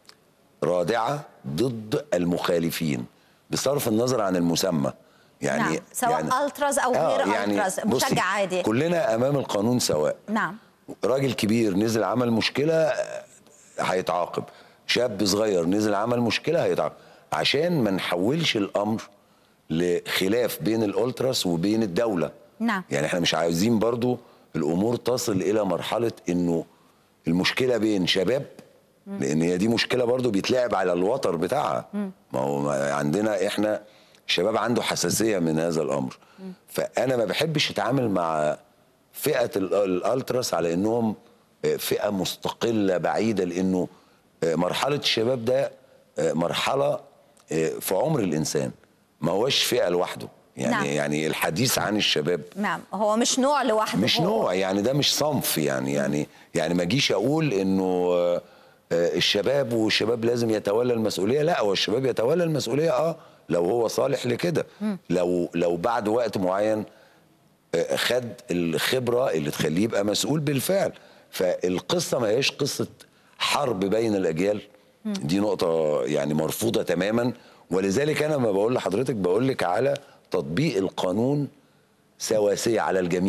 رادعه ضد المخالفين بصرف النظر عن المسمى يعني نعم سواء يعني التراز او آه، غير يعني التراز بصي، مشجع عادي كلنا امام القانون سواء نعم راجل كبير نزل عمل مشكله آه، هيتعاقب شاب صغير نزل عمل مشكله هيتعاقب عشان ما نحولش الامر لخلاف بين الالتراس وبين الدوله نعم. يعني احنا مش عايزين برضو الامور تصل الى مرحله انه المشكله بين شباب لان هي دي مشكله برضو بيتلعب على الوتر بتاعها ما هو ما- عندنا احنا الشباب عنده حساسيه من هذا الامر فانا ما بحبش اتعامل مع فئه ال- الالتراس على انهم آه، فئه مستقله بعيده لانه آه، مرحله الشباب ده آه، مرحله آه، في عمر الانسان ما هوش فئه لوحده يعني نعم. يعني الحديث عن الشباب نعم هو مش نوع لوحده مش هو- نوع يعني ده مش صنف يعني يعني يعني ما اجيش اقول انه آه، آه، الشباب والشباب لازم يتولى المسؤوليه لا هو الشباب يتولى المسؤوليه اه لو هو صالح لكده لو لو بعد وقت معين آه، خد الخبره اللي تخليه يبقى مسؤول بالفعل فالقصه ما هيش قصه حرب بين الاجيال دي نقطه يعني مرفوضه تماما ولذلك انا ما بقول لحضرتك بقول لك على تطبيق القانون سواسيه على الجميع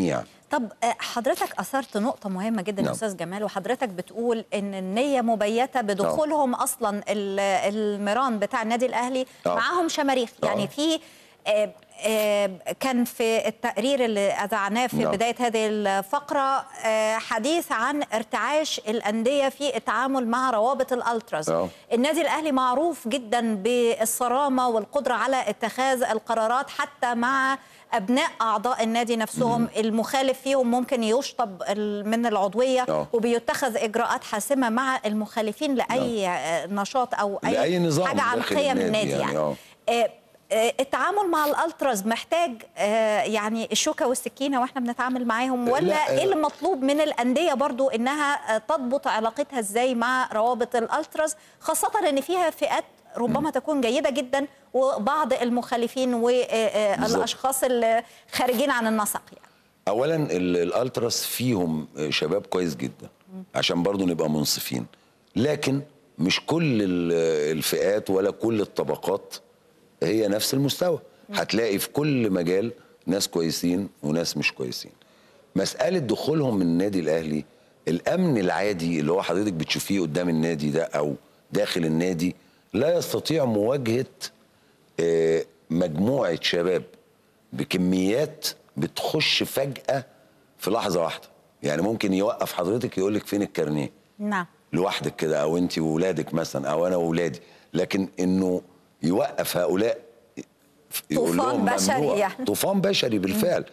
طب آه، حضرتك اثرت نقطه مهمه جدا يا نعم. استاذ جمال وحضرتك بتقول ان النيه مبيته بدخولهم اصلا ال- الميران بتاع النادي الاهلي آه. معاهم شماريخ آه. يعني في آه، آه، كان في التقرير اللي اذعناه في نعم. بدايه هذه الفقره آه، حديث عن ارتعاش الانديه في التعامل مع روابط الالتراز آه. النادي الاهلي معروف جدا بالصرامه والقدره على اتخاذ القرارات حتى مع ابناء اعضاء النادي نفسهم المخالف فيهم ممكن يشطب ال- من العضويه آه. وبيتخذ اجراءات حاسمه مع المخالفين لاي آه، نشاط او اي لأي نظام حاجه عن داخل قيم النادي النادي يعني، يعني, آه. آه، آه، التعامل مع الالتراز محتاج آه، يعني الشوكه والسكينه واحنا بنتعامل معاهم ولا لا، ايه آه. اللي مطلوب من الانديه برضو انها آه، تضبط علاقتها ازاي مع روابط الالتراز خاصه ان فيها فئات ربما تكون جيده جدا وبعض المخالفين والاشخاص اللي خارجين عن النسق يعني اولا ال- الالتراس فيهم شباب كويس جدا عشان برضو نبقى منصفين لكن مش كل ال- الفئات ولا كل الطبقات هي نفس المستوى هتلاقي في كل مجال ناس كويسين وناس مش كويسين مسألة دخولهم من النادي الأهلي الأمن العادي اللي هو حضرتك بتشوفيه قدام النادي ده أو داخل النادي لا يستطيع مواجهة آه، مجموعة شباب بكميات بتخش فجأة في لحظة واحدة يعني ممكن يوقف حضرتك يقول لك فين الكارنيه نعم لوحدك كده او انت وولادك مثلا او انا وولادي لكن انه يوقف هؤلاء يقول طوفان لهم بشري ممنوع. يعني. طوفان بشري بالفعل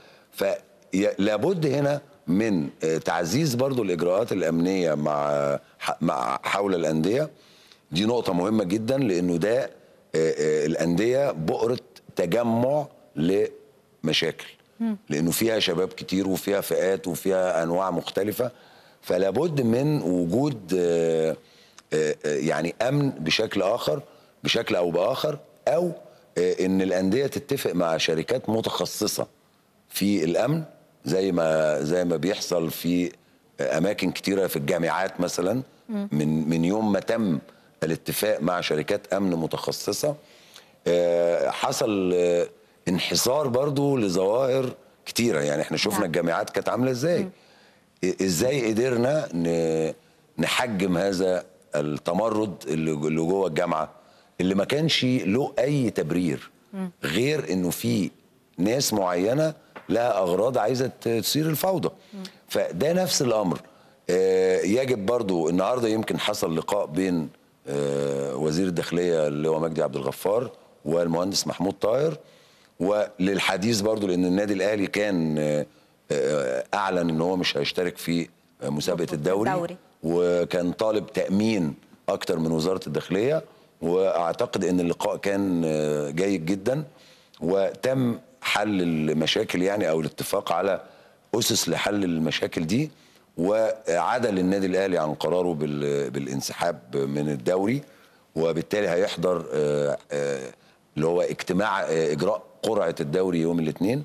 فلابد هنا من آه، تعزيز برضو الاجراءات الامنيه مع ح- مع حول الانديه دي نقطه مهمه جدا لانه ده آه، آه، الانديه بؤره تجمع لمشاكل لانه فيها شباب كتير وفيها فئات وفيها انواع مختلفه فلابد من وجود آه، آه، آه، يعني امن بشكل اخر بشكل او باخر او آه، ان الانديه تتفق مع شركات متخصصه في الامن زي ما زي ما بيحصل في اماكن كتيره في الجامعات مثلا من من يوم ما تم الاتفاق مع شركات امن متخصصه آه، حصل آه، انحصار برضو لظواهر كتيره يعني احنا شفنا نعم. الجامعات كانت عامله ازاي ازاي قدرنا ن- نحجم هذا التمرد اللي اللي جوه الجامعه اللي ما كانش له اي تبرير غير انه في ناس معينه لها اغراض عايزه ت- تثير الفوضى فده نفس الامر آه، يجب برضو النهارده يمكن حصل لقاء بين آه، وزير الداخليه اللي هو مجدي عبد الغفار والمهندس محمود طاهر وللحديث برضو لان النادي الاهلي كان آه، آه، اعلن ان هو مش هيشترك في آه، مسابقه الدوري, الدوري. وكان طالب تامين اكتر من وزاره الداخليه واعتقد ان اللقاء كان آه، جيد جدا وتم حل المشاكل يعني او الاتفاق على اسس لحل المشاكل دي وعدل النادي الاهلي عن قراره بال- بالانسحاب من الدوري وبالتالي هيحضر آه، آه، اللي هو اجتماع آه، اجراء قرعه الدوري يوم الاثنين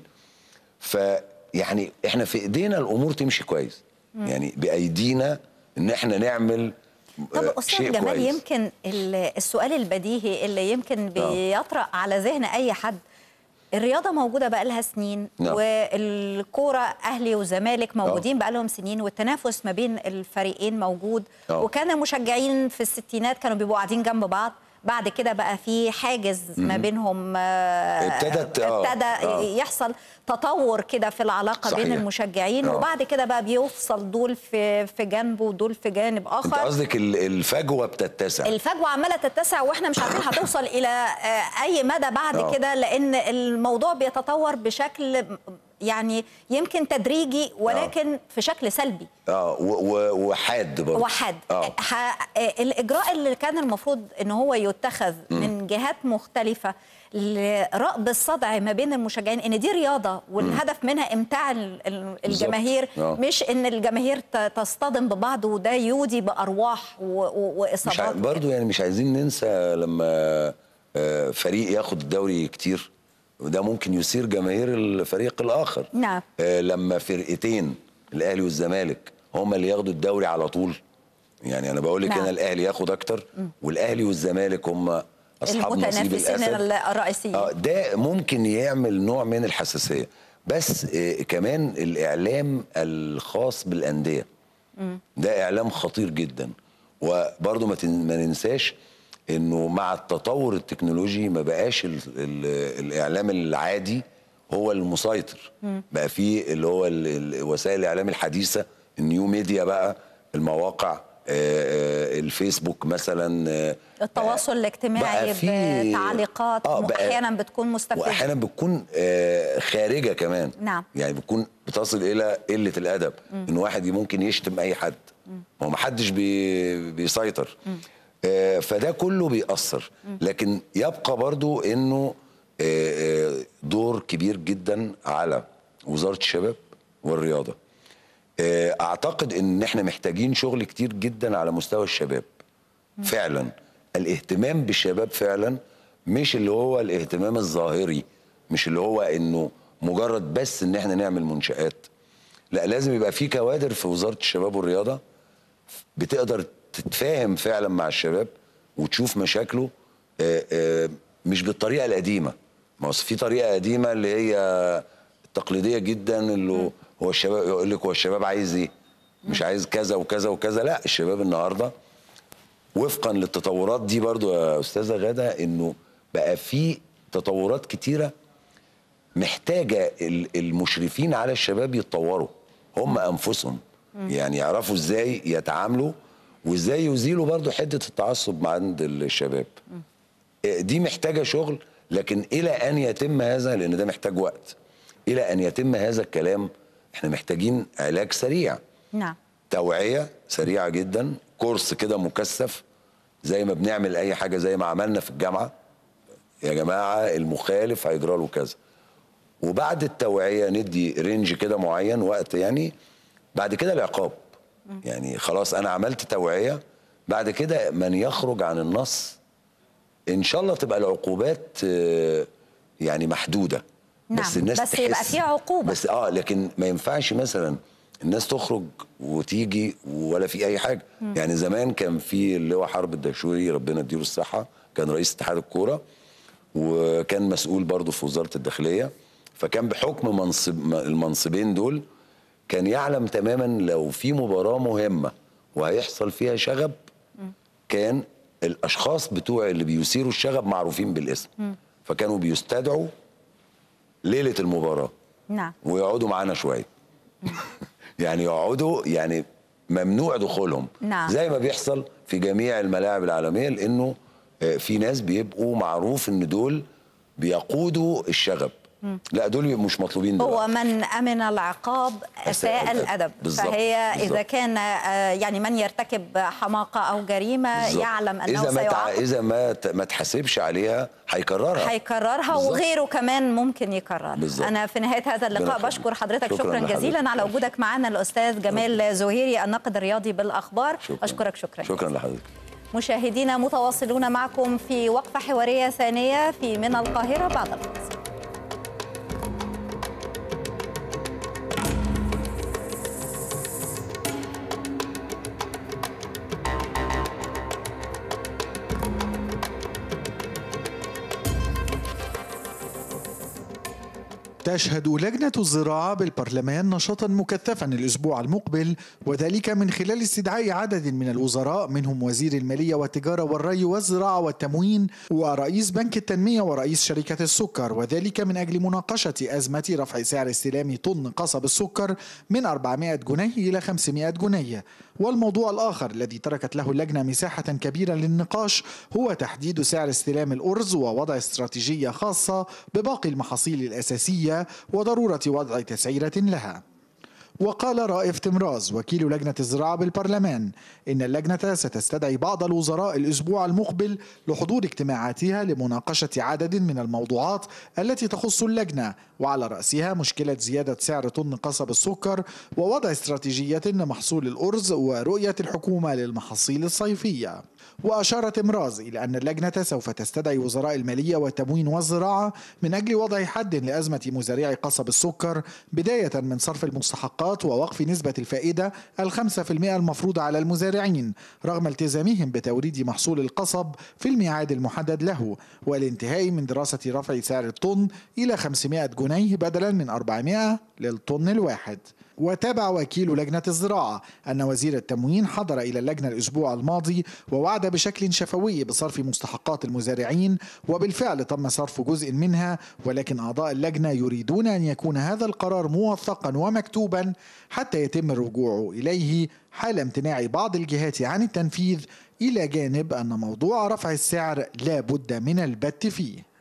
فيعني احنا في ايدينا الامور تمشي كويس يعني بايدينا ان احنا نعمل طب آه، استاذ شيء جمال كويس. يمكن ال- السؤال البديهي اللي يمكن بيطرأ على ذهن اي حد الرياضه موجوده بقى لها سنين نعم. والكوره اهلي وزمالك موجودين بقى لهم سنين والتنافس ما بين الفريقين موجود آه. وكان المشجعين في الستينات كانوا بيبقوا قاعدين جنب بعض بعد كده بقى في حاجز ما بينهم آه، ابتدت- آه، ابتدى آه. يحصل تطور كده في العلاقه بين صحيح. المشجعين آه. وبعد كده بقى بيفصل دول في في جنب ودول في جانب اخر انت قصدك ال- الفجوه بتتسع الفجوه عماله تتسع واحنا مش عارفين هتوصل الى آه، اي مدى بعد آه. كده لان الموضوع بيتطور بشكل يعني يمكن تدريجي ولكن في شكل سلبي اه و- و- وحاد برضه وحد اه ح- الاجراء اللي كان المفروض ان هو يتخذ من جهات مختلفه لرأب الصدع ما بين المشجعين ان دي رياضه والهدف منها امتاع ال- ال- الجماهير آه. مش ان الجماهير ت- تصطدم ببعض وده يودي بارواح و- و- مش ع... واصابات برضه يعني مش عايزين ننسى لما آه، فريق ياخد الدوري كتير وده ممكن يثير جماهير الفريق الاخر نعم. آه، لما فرقتين الاهلي والزمالك هما اللي ياخدوا الدوري على طول يعني انا بقول لك نعم. هنا الاهلي ياخد اكتر والاهلي والزمالك هما اصحاب نصيب المتنافسين الاسد الرئيسيين اه ده ممكن يعمل نوع من الحساسيه بس آه، كمان الاعلام الخاص بالانديه ده اعلام خطير جدا وبرضه ما تن- ما ننساش انه مع التطور التكنولوجي ما بقاش ال ال الاعلام العادي هو المسيطر بقى فيه اللي هو ال- ال- وسائل الاعلام الحديثه النيو ميديا بقى المواقع آه، آه، الفيسبوك مثلا آه، التواصل الاجتماعي بقى في- بتعليقات آه، بقى- احيانا بتكون مستفزه واحيانا بتكون آه، خارجه كمان نعم. يعني بتكون بتصل الى قله الادب ان واحد ممكن يشتم اي حد ما هو ما حدش بي بيسيطر آه، فده كله بيأثر لكن يبقى برضو انه آه، آه، دور كبير جدا على وزاره الشباب والرياضه آه، اعتقد ان احنا محتاجين شغل كتير جدا على مستوى الشباب فعلا الاهتمام بالشباب فعلا مش اللي هو الاهتمام الظاهري مش اللي هو انه مجرد بس ان احنا نعمل منشآت لا لازم يبقى في كوادر في وزارة الشباب والرياضة بتقدر تتفاهم فعلا مع الشباب وتشوف مشاكله آه، آه، مش بالطريقة القديمة ما هو في طريقة قديمة اللي هي التقليدية جدا اللي هو الشباب يقول لك هو الشباب عايز ايه مش عايز كذا وكذا وكذا لا الشباب النهارده وفقا للتطورات دي برضو يا استاذه غاده انه بقى في تطورات كتيره محتاجه ال- المشرفين على الشباب يتطوروا هم انفسهم يعني يعرفوا ازاي يتعاملوا وازاي يزيلوا برضو حده التعصب مع عند الشباب دي محتاجه شغل لكن الى ان يتم هذا لان ده محتاج وقت الى ان يتم هذا الكلام احنا محتاجين علاج سريع نعم توعيه سريعه جدا كورس كده مكثف زي ما بنعمل اي حاجه زي ما عملنا في الجامعه يا جماعه المخالف هيجرى له كذا وبعد التوعيه ندي رينج كده معين وقت يعني بعد كده العقاب يعني خلاص انا عملت توعيه بعد كده من يخرج عن النص ان شاء الله تبقى العقوبات آه، يعني محدوده نعم، بس الناس بس يبقى تحس في عقوبة. بس اه لكن ما ينفعش مثلا الناس تخرج وتيجي ولا في اي حاجه يعني زمان كان في اللي هو حرب الدهشوري ربنا يديله الصحه كان رئيس اتحاد الكوره وكان مسؤول برضه في وزاره الداخليه فكان بحكم منصب المنصبين دول كان يعلم تماما لو في مباراه مهمه وهيحصل فيها شغب كان الاشخاص بتوع اللي بيثيروا الشغب معروفين بالاسم فكانوا بيستدعوا ليله المباراه نعم ويقعدوا معانا شويه يعني يقعدوا يعني ممنوع دخولهم نعم. زي ما بيحصل في جميع الملاعب العالميه لانه آه، في ناس بيبقوا معروف ان دول بيقودوا الشغب لا دول مش مطلوبين هو دلوقتي من امن العقاب أساء اساء الأدب. الادب بالظبط، فهي اذا بالظبط. كان آه، يعني من يرتكب حماقه او جريمه بالظبط. يعلم انه اذا ما تع... سيعاقب اذا ما ت... ما تحاسبش عليها هيكررها هيكررها بالظبط. وغيره كمان ممكن يكررها بالظبط. انا في نهايه هذا اللقاء ربنا بشكر يخليك. حضرتك شكرا, شكراً لحضرتك. جزيلا على وجودك معنا الاستاذ جمال زهيري الناقد الرياضي بالاخبار شكراً. اشكرك شكرا شكرا لحضرتك مشاهدينا متواصلون معكم في وقفه حواريه ثانيه في من القاهره بعد الفاصل تشهد لجنة الزراعة بالبرلمان نشاطا مكثفا الأسبوع المقبل وذلك من خلال استدعاء عدد من الوزراء منهم وزير المالية والتجارة والري والزراعة والتموين ورئيس بنك التنمية ورئيس شركة السكر وذلك من أجل مناقشة أزمة رفع سعر استلام طن قصب السكر من 400 جنيه إلى 500 جنيه والموضوع الآخر الذي تركت له اللجنة مساحة كبيرة للنقاش هو تحديد سعر استلام الأرز ووضع استراتيجية خاصة بباقي المحاصيل الأساسية وضرورة وضع تسعيرة لها وقال رائف تمراز وكيل لجنة الزراعة بالبرلمان إن اللجنة ستستدعي بعض الوزراء الأسبوع المقبل لحضور اجتماعاتها لمناقشة عدد من الموضوعات التي تخص اللجنة وعلى رأسها مشكلة زيادة سعر طن قصب السكر ووضع استراتيجية لمحصول الأرز ورؤية الحكومة للمحاصيل الصيفية وأشار تمراز إلى أن اللجنة سوف تستدعي وزراء المالية والتموين والزراعة من أجل وضع حد لأزمة مزارعي قصب السكر بداية من صرف المستحقات المستحقات ووقف نسبة الفائدة الخمسة في المئة المفروضة على المزارعين رغم التزامهم بتوريد محصول القصب في الميعاد المحدد له والانتهاء من دراسة رفع سعر الطن إلى 500 جنيه بدلا من 400 للطن الواحد وتابع وكيل لجنة الزراعة أن وزير التموين حضر إلى اللجنة الأسبوع الماضي ووعد بشكل شفوي بصرف مستحقات المزارعين وبالفعل تم صرف جزء منها ولكن أعضاء اللجنة يريدون أن يكون هذا القرار موثقا ومكتوبا حتى يتم الرجوع إليه حال امتناع بعض الجهات عن التنفيذ إلى جانب أن موضوع رفع السعر لا بد من البت فيه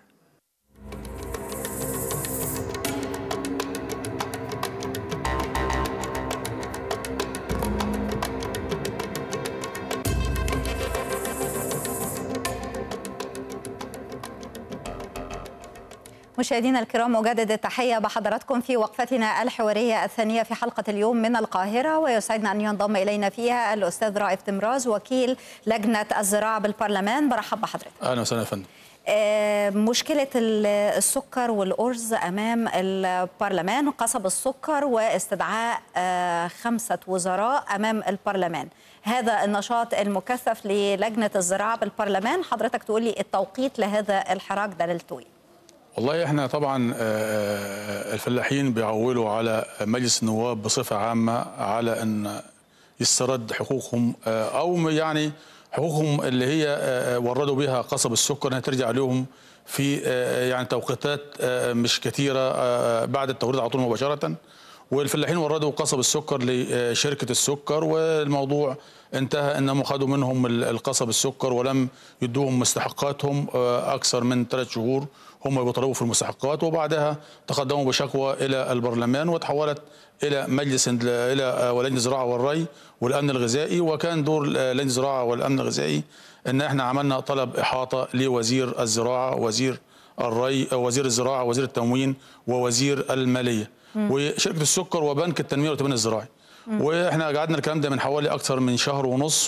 مشاهدينا الكرام أجدد التحية بحضراتكم في وقفتنا الحوارية الثانية في حلقة اليوم من القاهرة ويسعدنا أن ينضم إلينا فيها الأستاذ رائف تمراز وكيل لجنة الزراعة بالبرلمان برحب بحضرتك اهلا وسهلا يا فندم آه، مشكلة ال- السكر والأرز أمام البرلمان قصب السكر واستدعاء آه، خمسة وزراء أمام البرلمان هذا النشاط المكثف للجنة الزراعة بالبرلمان حضرتك تقولي التوقيت لهذا الحراك دلالته إيه؟ والله احنا طبعا آه، الفلاحين بيعولوا على مجلس النواب بصفه عامه على ان يسترد حقوقهم آه، او يعني حقوقهم اللي هي آه، وردوا بها قصب السكر انها ترجع لهم في آه، يعني توقيتات آه، مش كثيره آه، بعد التوريد على طول مباشره والفلاحين وردوا قصب السكر لشركه السكر والموضوع انتهى انهم خدوا منهم ال- القصب السكر ولم يدوهم مستحقاتهم آه، اكثر من ثلاث شهور هم بيطالبوا في المستحقات وبعدها تقدموا بشكوى الى البرلمان وتحولت الى مجلس ال- الى آه، ولجنه الزراعه والري والامن الغذائي وكان دور آه، لجنه الزراعه والامن الغذائي ان احنا عملنا طلب احاطه لوزير الزراعه وزير الري آه، وزير الزراعه وزير التموين ووزير الماليه وشركه السكر وبنك التنميه والتبني الزراعي واحنا قعدنا الكلام ده من حوالي اكثر من شهر ونص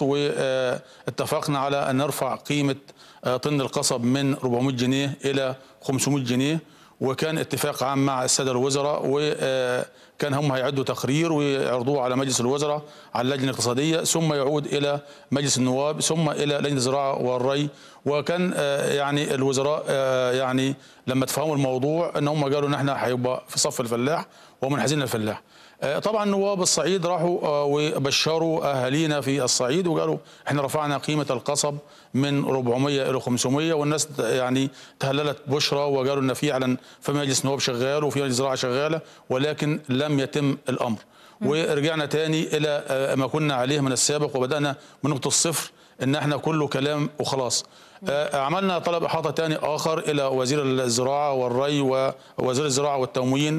واتفقنا على ان نرفع قيمه آه، طن القصب من 400 جنيه الى 500 جنيه وكان اتفاق عام مع الساده الوزراء وكان هم هيعدوا تقرير ويعرضوه على مجلس الوزراء على اللجنه الاقتصاديه ثم يعود الى مجلس النواب ثم الى لجنه الزراعه والري وكان آه، يعني الوزراء آه، يعني لما تفهموا الموضوع ان هم قالوا ان احنا هيبقى في صف الفلاح ومنحازين للفلاح آه، طبعا نواب الصعيد راحوا آه، وبشروا اهالينا في الصعيد وقالوا احنا رفعنا قيمه القصب من 400 الى 500 والناس يعني تهللت بشرى وقالوا ان فعلا في مجلس نواب شغال وفي مجلس زراعه شغاله ولكن لم يتم الامر ورجعنا تاني الى آه، ما كنا عليه من السابق وبدانا من نقطه الصفر ان احنا كله كلام وخلاص آه، عملنا طلب احاطه تاني اخر الى وزير الزراعه والري ووزير الزراعه والتموين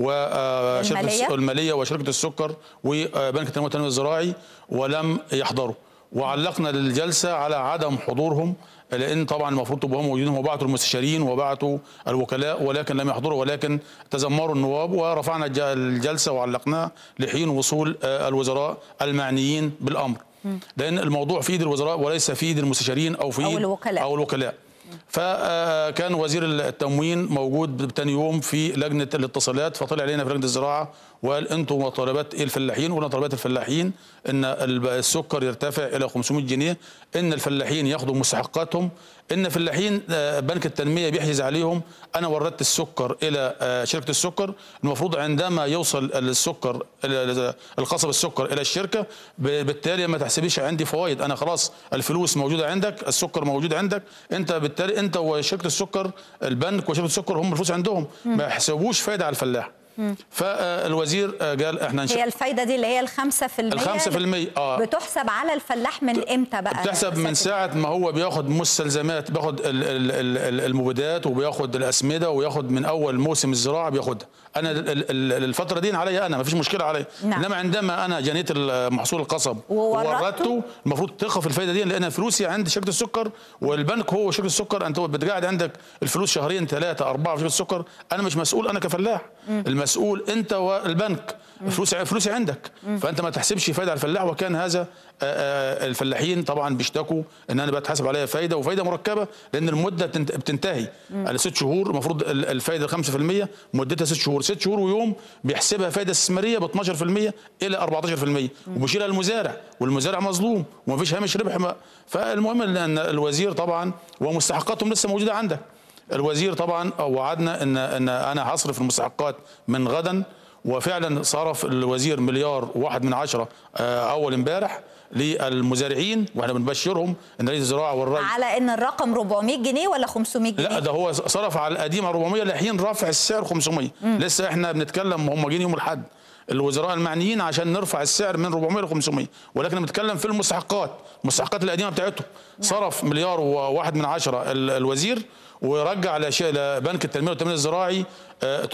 وشركه المالية؟ الماليه وشركه السكر وبنك التنميه والتنميه الزراعي ولم يحضروا وعلقنا للجلسه على عدم حضورهم لان طبعا المفروض تبقوا هم موجودين وبعتوا المستشارين وبعتوا الوكلاء ولكن لم يحضروا ولكن تذمروا النواب ورفعنا الج- الجلسه وعلقناها لحين وصول آه، الوزراء المعنيين بالامر لان الموضوع في ايد الوزراء وليس في ايد المستشارين او في أو ايد الوكلاء. او الوكلاء فكان وزير التموين موجود تاني يوم في لجنه الاتصالات فطلع علينا في لجنه الزراعه وقال انتم مطالبات إيه الفلاحين وقلنا طلبات الفلاحين ان الب- السكر يرتفع الى 500 جنيه ان الفلاحين ياخذوا مستحقاتهم ان الفلاحين آه، بنك التنميه بيحجز عليهم انا وردت السكر الى آه، شركه السكر المفروض عندما يوصل السكر ال- القصب السكر الى الشركه ب- بالتالي ما تحسبيش عندي فوائد انا خلاص الفلوس موجوده عندك السكر موجود عندك انت بالتالي انت وشركه السكر البنك وشركه السكر هم الفلوس عندهم ما يحسبوش فايده على الفلاح فالوزير قال احنا إن شاء- هي الفايدة دي اللي هي الخمسة في المية الخمسة في المية، آه. بتحسب على الفلاح من امتى بقى بتحسب من ساعة ما هو بياخد مستلزمات بياخد ال- ال- ال- ال- المبيدات وبياخد الأسمدة وياخد من أول موسم الزراعة بياخدها أنا ال- ال- ال- الفترة دي عليا أنا ما فيش مشكلة عليا نعم. إنما عندما أنا جنيت ال- محصول القصب ووردته؟ ووردته المفروض تقف الفايدة دي لأن فلوسي عند شركة السكر والبنك هو شركة السكر أنت بتقعد عندك الفلوس شهرين ثلاثة أربعة في شركة السكر أنا مش مسؤول أنا كفلاح المسؤول أنت والبنك فلوس فلوسي عندك فانت ما تحسبش فايده على الفلاح وكان هذا آه، آه، الفلاحين طبعا بيشتكوا ان انا بتحاسب عليا فايده وفايده مركبه لان المده بتنت- بتنتهي على ست شهور المفروض ال- الفايده 5% مدتها ست شهور ست شهور ويوم بيحسبها فايده استثماريه ب 12% الى 14% وبيشيلها المزارع والمزارع مظلوم ومفيش هامش ربح ما- فالمهم ان الوزير طبعا ومستحقاتهم لسه موجوده عندك الوزير طبعا وعدنا ان ان انا هصرف المستحقات من غدا وفعلا صرف الوزير مليار واحد من عشرة آه، اول امبارح للمزارعين واحنا بنبشرهم ان رئيس الزراعه والري على ان الرقم 400 جنيه ولا 500 جنيه لا ده هو صرف على القديم 400 لحين رفع السعر 500 لسه احنا بنتكلم هم جايين يوم الاحد الوزراء المعنيين عشان نرفع السعر من 400 ل 500 ولكن بنتكلم في المستحقات المستحقات القديمه بتاعتهم صرف مليار وواحد من عشرة ال- الوزير ورجع لش- لبنك التنميه والتنميه الزراعي آه،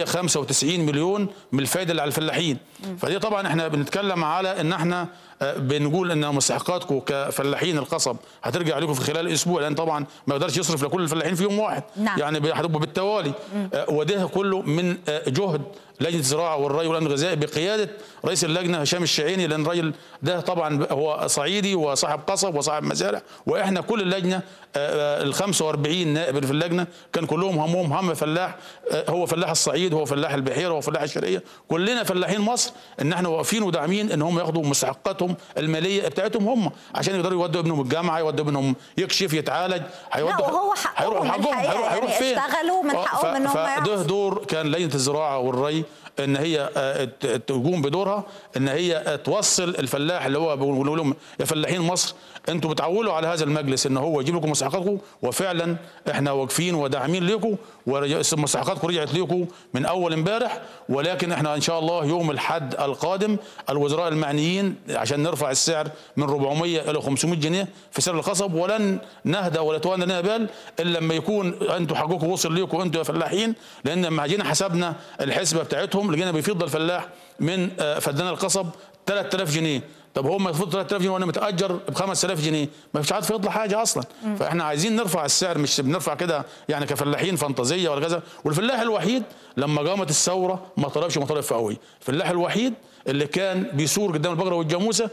395 مليون من الفائده اللي على الفلاحين فدي طبعا احنا بنتكلم على ان احنا آه، بنقول ان مستحقاتكم كفلاحين القصب هترجع لكم في خلال اسبوع لان طبعا ما يقدرش يصرف لكل الفلاحين في يوم واحد نعم. يعني بي- هتبقوا بالتوالي آه، وده كله من آه، جهد لجنه الزراعه والري والامن الغذائي بقياده رئيس اللجنه هشام الشعيني لان الراجل ده طبعا هو صعيدي وصاحب قصب وصاحب مزارع واحنا كل اللجنه آه، آه، ال 45 نائب اللي في اللجنه كان كلهم همهم هم فلاح آه، هو فلاح الصعيد هو فلاح البحيره هو فلاح الشرقيه كلنا فلاحين مصر ان احنا واقفين وداعمين ان هم ياخدوا مستحقاتهم الماليه بتاعتهم هم عشان يقدروا يودوا ابنهم الجامعه يودوا ابنهم يكشف يتعالج هيودوا وهو حقهم هيروح حقهم الحقيقة، هيروح, هيروح يعني فين اشتغلوا من آه، حقهم ف- إن هم فده يعرفوا. دور كان لجنه الزراعه والري ان هي آه، ت- تقوم بدورها ان هي آه، توصل الفلاح اللي هو بيقولوا لهم يا فلاحين مصر انتوا بتعولوا على هذا المجلس ان هو يجيب لكم مستحقاتكم وفعلا احنا واقفين وداعمين لكم ومستحقاتكم رجعت لكم من اول امبارح ولكن احنا ان شاء الله يوم الحد القادم الوزراء المعنيين عشان نرفع السعر من 400 الى 500 جنيه في سعر القصب ولن نهدى ولا تولى لنا بال الا لما يكون انتوا حقكم وصل لكم انتوا يا فلاحين لان لما جينا حسبنا الحسبه بتاعتهم لقينا بيفيض الفلاح من آه، فدان القصب 3000 جنيه طب هو المفروض 3000 جنيه وانا متاجر ب 5000 جنيه ما فيش عارف يطلع حاجه اصلا فاحنا عايزين نرفع السعر مش بنرفع كده يعني كفلاحين فانتازيه ولا كذا والفلاح الوحيد لما قامت الثوره ما طلبش مطالب فئويه الفلاح الوحيد اللي كان بيثور قدام البقره والجاموسه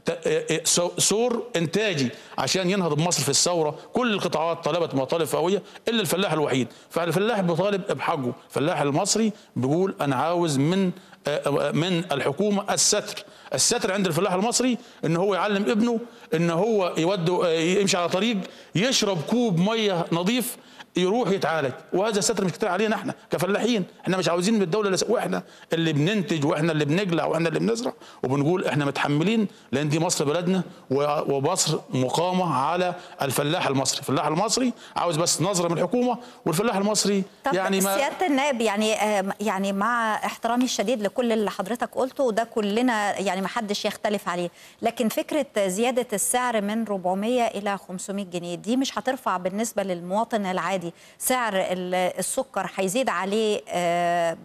ت- سو- سور انتاجي عشان ينهض بمصر في الثوره كل القطاعات طلبت مطالب فئويه الا الفلاح الوحيد فالفلاح بيطالب بحقه الفلاح المصري بيقول انا عاوز من آه، من الحكومه الستر الستر عند الفلاح المصري ان هو يعلم ابنه ان هو يوده آه، يمشي على طريق يشرب كوب ميه نظيف يروح يتعالج وهذا ستر مش كتير علينا احنا كفلاحين احنا مش عاوزين من الدوله لس... واحنا اللي بننتج واحنا اللي بنقلع واحنا اللي بنزرع وبنقول احنا متحملين لان دي مصر بلدنا و... ومصر مقامه على الفلاح المصري الفلاح المصري عاوز بس نظره من الحكومه والفلاح المصري طب يعني ما سياده النائب يعني آه، يعني مع احترامي الشديد لكل اللي حضرتك قلته وده كلنا يعني ما حدش يختلف عليه لكن فكره زياده السعر من 400 الى 500 جنيه دي مش هترفع بالنسبه للمواطن العادي سعر ال- السكر هيزيد عليه آه،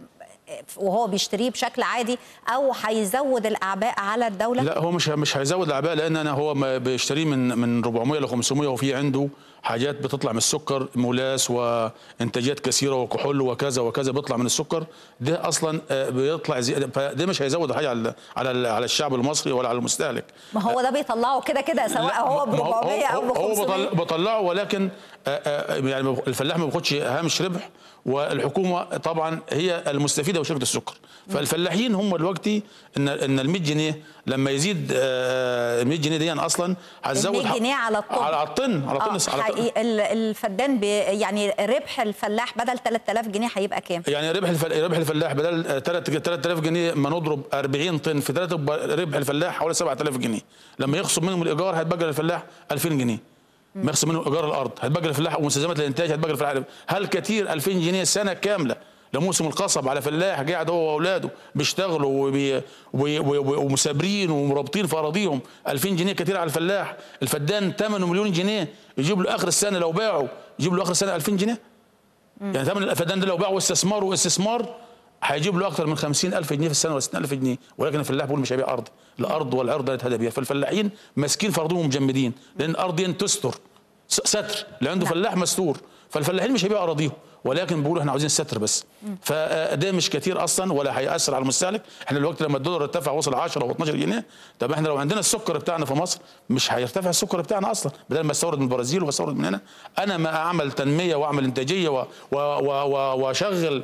وهو بيشتريه بشكل عادي او هيزود الاعباء على الدوله لا هو مش مش هيزود الاعباء لان انا هو ما بيشتريه من من 400 ل 500 وفي عنده حاجات بتطلع من السكر مولاس وانتاجات كثيره وكحول وكذا وكذا بيطلع من السكر ده اصلا آه، بيطلع زياده فده مش هيزود حاجه على على على الشعب المصري ولا على المستهلك ما هو ده بيطلعه كده كده سواء لا، هو ب ما 400 او ب هو 500 بطل- بطلعه ولكن آه، آه، يعني الفلاح ما بياخدش هامش ربح والحكومه طبعا هي المستفيده وشركه السكر فالفلاحين هم دلوقتي ان ان ال 100 جنيه لما يزيد ال 100 جنيه دي اصلا هتزود 100 جنيه على الطن. على الطن على آه، طن على طن حقيقي ال- الفدان بي يعني ربح الفلاح بدل 3000 جنيه هيبقى كام؟ يعني ربح الفل... ربح الفلاح بدل 3000 جنيه ما نضرب 40 طن في 3 ربح الفلاح حوالي 7000 جنيه لما يخصم منهم الايجار هيتبقى للفلاح 2000 جنيه ما يخصم منهم ايجار الارض هيتبقى للفلاح ومستلزمات الانتاج هيتبقى للفلاح هل كتير 2000 جنيه سنه كامله لموسم القصب على فلاح قاعد هو واولاده بيشتغلوا وبي... وبي... وبي... ومسابرين ومرابطين في اراضيهم 2000 جنيه كتير على الفلاح الفدان 8 مليون جنيه يجيب له اخر السنه لو باعوا يجيب له اخر السنه 2000 جنيه يعني ثمن الفدان ده لو باعه استثمار واستثمار هيجيب له اكثر من 50000 جنيه في السنه ولا 60000 جنيه ولكن الفلاح بيقول مش هيبيع ارض الارض والعرض لا يتهدى بها فالفلاحين ماسكين في ارضهم مجمدين لان الارض دي تستر س- ستر اللي عنده نعم. فلاح مستور فالفلاحين مش هيبيعوا اراضيهم ولكن بيقولوا احنا عاوزين الستر بس فده مش كتير اصلا ولا هياثر على المستهلك احنا الوقت لما الدولار ارتفع وصل 10 او 12 جنيه طب احنا لو عندنا السكر بتاعنا في مصر مش هيرتفع السكر بتاعنا اصلا بدل ما استورد من البرازيل واستورد من هنا انا ما اعمل تنميه واعمل انتاجيه و- و- و- و- واشغل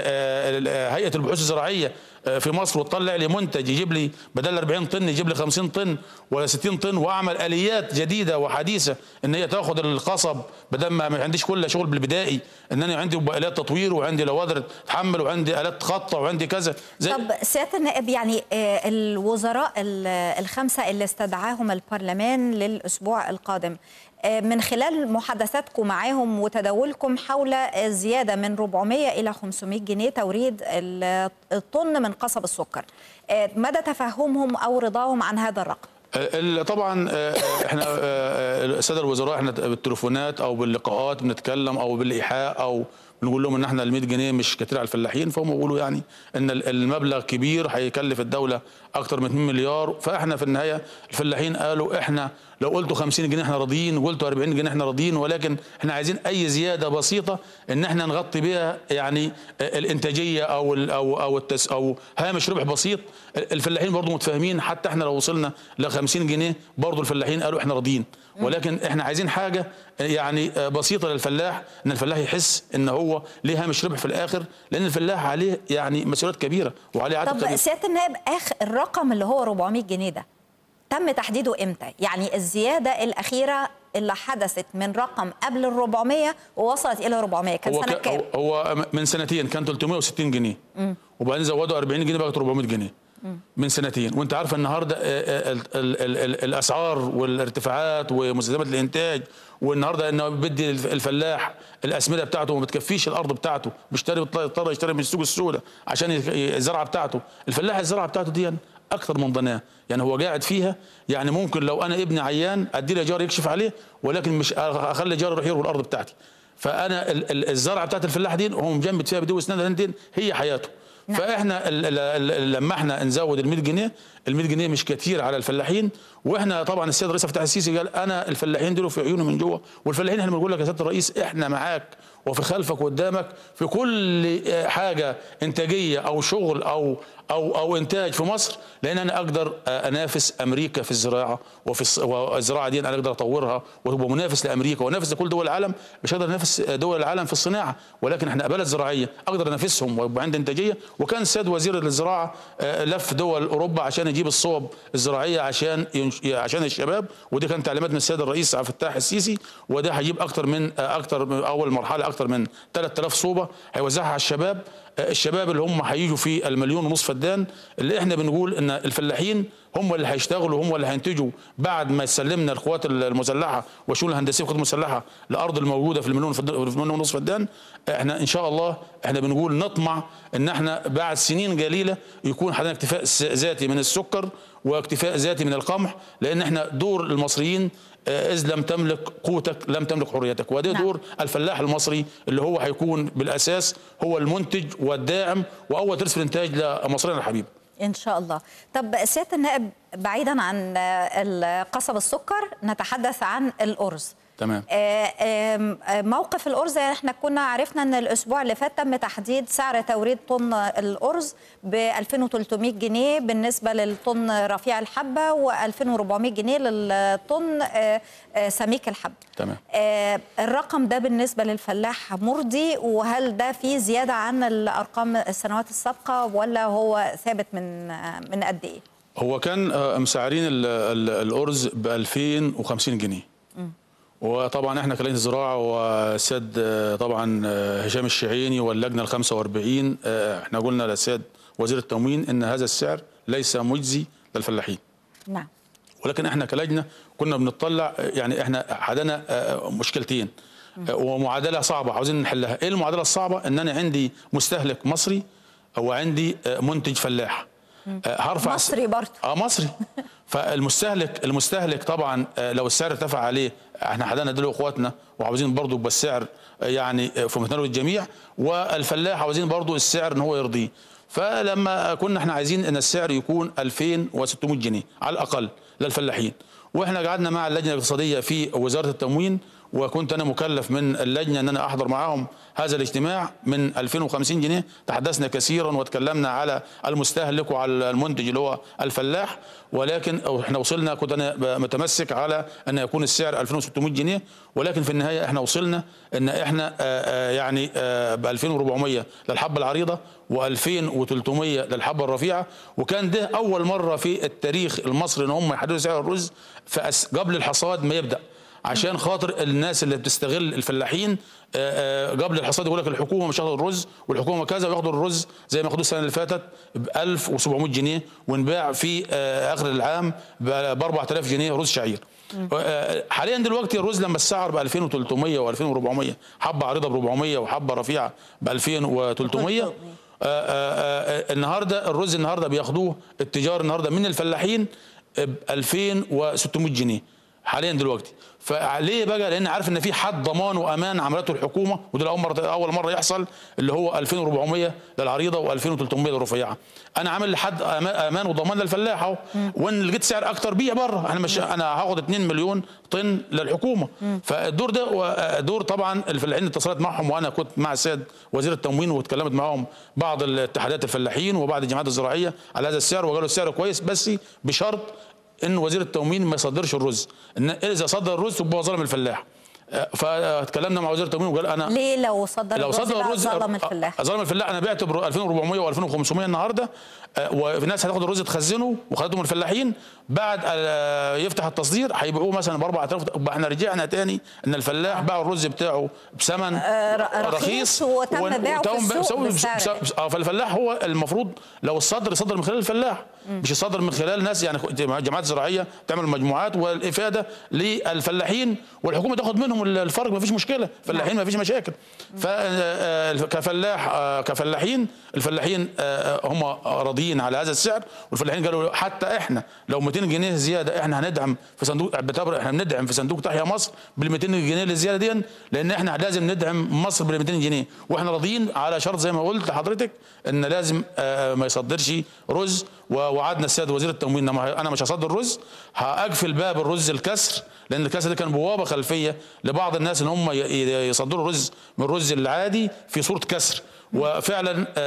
آه، آه، هيئه البحوث الزراعيه آه، في مصر وتطلع لي منتج يجيب لي بدل 40 طن يجيب لي 50 طن ولا 60 طن واعمل اليات جديده وحديثه ان هي تاخد القصب بدل ما ما عنديش كل شغل بالبدائي ان انا عندي الات تطوير وعندي لوادر تحمل وعندي الات خطه وعندي كذا زي طب سياده النائب يعني آه، الوزراء ال- الخمسه اللي استدعاهم البرلمان للاسبوع القادم آه، من خلال محادثاتكم معاهم وتداولكم حول زياده من 400 الى 500 جنيه توريد ال- الطن من قصب السكر آه، مدى تفهمهم او رضاهم عن هذا الرقم ال- طبعا آه، احنا آه، آه، الساده الوزراء احنا بالتليفونات او باللقاءات بنتكلم او بالايحاء او بنقول لهم ان احنا ال 100 جنيه مش كتير على الفلاحين فهم بيقولوا يعني ان ال- المبلغ كبير هيكلف الدوله اكتر من 2 مليار فاحنا في النهايه الفلاحين قالوا احنا لو قلتوا 50 جنيه احنا راضيين وقلتوا 40 جنيه احنا راضيين ولكن احنا عايزين اي زياده بسيطه ان احنا نغطي بيها يعني الانتاجيه او ال او او التس او هامش ربح بسيط الفلاحين برضو متفاهمين حتى احنا لو وصلنا ل 50 جنيه برضو الفلاحين قالوا احنا راضيين ولكن احنا عايزين حاجه يعني بسيطه للفلاح ان الفلاح يحس ان هو ليه هامش ربح في الاخر لان الفلاح عليه يعني مسؤوليات كبيره وعليه عدد طب كبير سياده النائب اخر الرقم اللي هو 400 جنيه ده تم تحديده امتى؟ يعني الزياده الاخيره اللي حدثت من رقم قبل ال 400 ووصلت الى 400 كان هو سنه كا- كام؟ هو من سنتين كان 360 جنيه وبعدين زودوا 40 جنيه بقت 400 جنيه من سنتين وانت عارف النهارده آه، آه، ال- ال- ال- ال- الاسعار والارتفاعات ومستلزمات الانتاج والنهارده انه بدي الف- الفلاح الاسمده بتاعته ما بتكفيش الارض بتاعته بيشتري بيضطر يشتري من السوق السوداء عشان يك- الزرعه بتاعته الفلاح الزرعه بتاعته دي اكثر من ضناه يعني هو قاعد فيها يعني ممكن لو انا ابني عيان ادي له جار يكشف عليه ولكن مش اخلي جار يروح يروي الارض بتاعتي فانا ال- ال- الزرعه بتاعت الفلاح دي هو مجمد فيها بدو واسنان دي هي حياته نعم. فاحنا ال- ال- ال- لما احنا نزود ال 100 جنيه ال 100 جنيه مش كتير على الفلاحين واحنا طبعا السيد الرئيس فتح السيسي قال انا الفلاحين دول في عيونه من جوه والفلاحين احنا بنقول لك يا سياده الرئيس احنا معاك وفي خلفك وقدامك في كل حاجه انتاجيه او شغل او او او انتاج في مصر لان انا اقدر انافس امريكا في الزراعه وفي الص- والزراعه دي انا اقدر اطورها وتبقى منافس لامريكا وانافس لكل دول العالم مش هقدر انافس دول العالم في الصناعه ولكن احنا بلد زراعيه اقدر انافسهم ويبقى عندي انتاجيه وكان السيد وزير الزراعه آه، لف دول اوروبا عشان يجيب الصوب الزراعيه عشان ينش... عشان الشباب ودي كانت تعليمات من السيد الرئيس عبد الفتاح السيسي وده هيجيب اكتر من آه، اكتر من اول مرحله اكتر من 3000 صوبه هيوزعها على الشباب آه، الشباب اللي هم هيجوا في المليون ونص فدان اللي احنا بنقول ان الفلاحين هم اللي هيشتغلوا هم اللي هينتجوا بعد ما يسلمنا القوات المسلحه والشؤون الهندسيه والقوات المسلحه الارض الموجوده في المليون فدان- في المليون ونص فدان احنا ان شاء الله احنا بنقول نطمع ان احنا بعد سنين قليله يكون عندنا اكتفاء س- ذاتي من السكر واكتفاء ذاتي من القمح لان احنا دور المصريين آه، اذ لم تملك قوتك لم تملك حريتك وده نعم. دور الفلاح المصري اللي هو هيكون بالاساس هو المنتج والداعم واول ترس في الانتاج لمصرنا الحبيب ان شاء الله طب سياده النائب بعيدا عن آه، قصب السكر نتحدث عن الارز تمام آه، آم، آه، موقف الارز احنا كنا عرفنا ان الاسبوع اللي فات تم تحديد سعر توريد طن الارز ب 2300 جنيه بالنسبه للطن رفيع الحبه و2400 جنيه للطن آه، آه، سميك الحبه تمام. آه، الرقم ده بالنسبه للفلاح مرضي وهل ده في زياده عن الارقام السنوات السابقه ولا هو ثابت من آه، من قد ايه؟ هو كان آه، مسعرين ال- ال- الارز ب 2050 جنيه وطبعا احنا كلجنه الزراعه والسيد آه، طبعا آه، هشام الشعيني واللجنه ال 45 آه، احنا قلنا للسيد وزير التموين ان هذا السعر ليس مجزي للفلاحين نعم ولكن احنا كلجنه كنا بنطلع يعني احنا عندنا آه، مشكلتين آه، ومعادله صعبه عاوزين نحلها ايه المعادله الصعبه ان انا عندي مستهلك مصري وعندي آه، منتج فلاح آه، هرفع الس- مصري برضه. اه مصري فالمستهلك المستهلك طبعا آه، لو السعر ارتفع عليه احنا حدانا دول اخواتنا وعاوزين برضه يبقى السعر آه، يعني آه، في متناول الجميع والفلاح عاوزين برضه السعر ان هو يرضيه فلما كنا احنا عايزين ان السعر يكون 2600 جنيه على الاقل للفلاحين واحنا قعدنا مع اللجنه الاقتصاديه في وزاره التموين وكنت انا مكلف من اللجنه ان انا احضر معاهم هذا الاجتماع من 2050 جنيه تحدثنا كثيرا وتكلمنا على المستهلك وعلى المنتج اللي هو الفلاح ولكن احنا وصلنا كنت انا متمسك على ان يكون السعر 2600 جنيه ولكن في النهايه احنا وصلنا ان احنا آه، آه، يعني ب 2400 للحبه العريضه و2300 للحبه الرفيعه وكان ده اول مره في التاريخ المصري ان هم يحددوا سعر الرز في أس- قبل الحصاد ما يبدا عشان خاطر الناس اللي بتستغل الفلاحين آه، آه، قبل الحصاد يقول لك الحكومه مش هتاخد الرز والحكومه كذا وياخدوا الرز زي ما خدوه السنه اللي فاتت ب 1700 جنيه ونباع في آه، اخر العام ب 4000 جنيه رز شعير آه، حاليا دلوقتي الرز لما السعر ب 2300 و2400 حبه عريضه ب 400 وحبه رفيعه ب 2300 آه، آه، آه، النهارده الرز النهارده بياخدوه التجار النهارده من الفلاحين ب 2600 جنيه حاليا دلوقتي فليه بقى لان عارف ان في حد ضمان وامان عملته الحكومه وده اول مره اول مره يحصل اللي هو 2400 للعريضه و2300 للرفيعه انا عامل لحد أما- امان وضمان للفلاح اهو وان لقيت سعر اكتر بيع بره انا مش انا هاخد 2 مليون طن للحكومه فالدور ده و- دور طبعا الفلاحين اتصلت معهم وانا كنت مع السيد وزير التموين واتكلمت معاهم بعض الاتحادات الفلاحين وبعض الجمعيات الزراعيه على هذا السعر وقالوا السعر كويس بس بشرط ان وزير التموين ما يصدرش الرز ان اذا صدر الرز يبقى ظلم الفلاح آه، فاتكلمنا مع وزير التموين وقال انا ليه لو صدر لو الرز صدر بقى الرز ظلم الفلاح آه، ظلم الفلاح انا بعت ب 2400 و2500 النهارده آه، وفي ناس هتاخد الرز تخزنه وخدته من الفلاحين بعد آه، يفتح التصدير هيبيعوه مثلا ب 4000 يبقى احنا رجعنا تاني ان الفلاح باع الرز بتاعه بثمن ر- رخيص وتم ون- بيعه في وتم السوق سوي- بالسعر. س- س- اه فالفلاح هو المفروض لو الصدر يصدر من خلال الفلاح مش يصدر من خلال ناس يعني جماعات زراعيه تعمل مجموعات والافاده للفلاحين والحكومه تاخد منهم الفرق ما فيش مشكله فلاحين ما فيش مشاكل فكفلاح كفلاحين الفلاحين آه، هم راضيين على هذا السعر والفلاحين قالوا حتى احنا لو 200 جنيه زياده احنا هندعم في صندوق بعتبر احنا بندعم في صندوق تحيا مصر بال 200 جنيه الزياده دي لان احنا لازم ندعم مصر بال 200 جنيه واحنا راضيين على شرط زي ما قلت لحضرتك ان لازم آه، ما يصدرش رز ووعدنا السيد وزير التموين إن انا مش هصدر رز هاقفل باب الرز الكسر لان الكسر ده كان بوابه خلفيه لبعض الناس ان هم ي- ي- يصدروا رز من الرز العادي في صوره كسر وفعلا آه،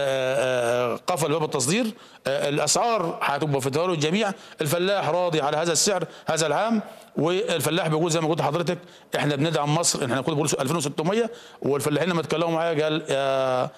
آه، قفل باب التصدير آه، الاسعار هتبقى في تناول الجميع الفلاح راضي على هذا السعر هذا العام والفلاح بيقول زي ما قلت لحضرتك احنا بندعم مصر احنا كنا بنقول 2600 والفلاحين لما اتكلموا معايا قال يا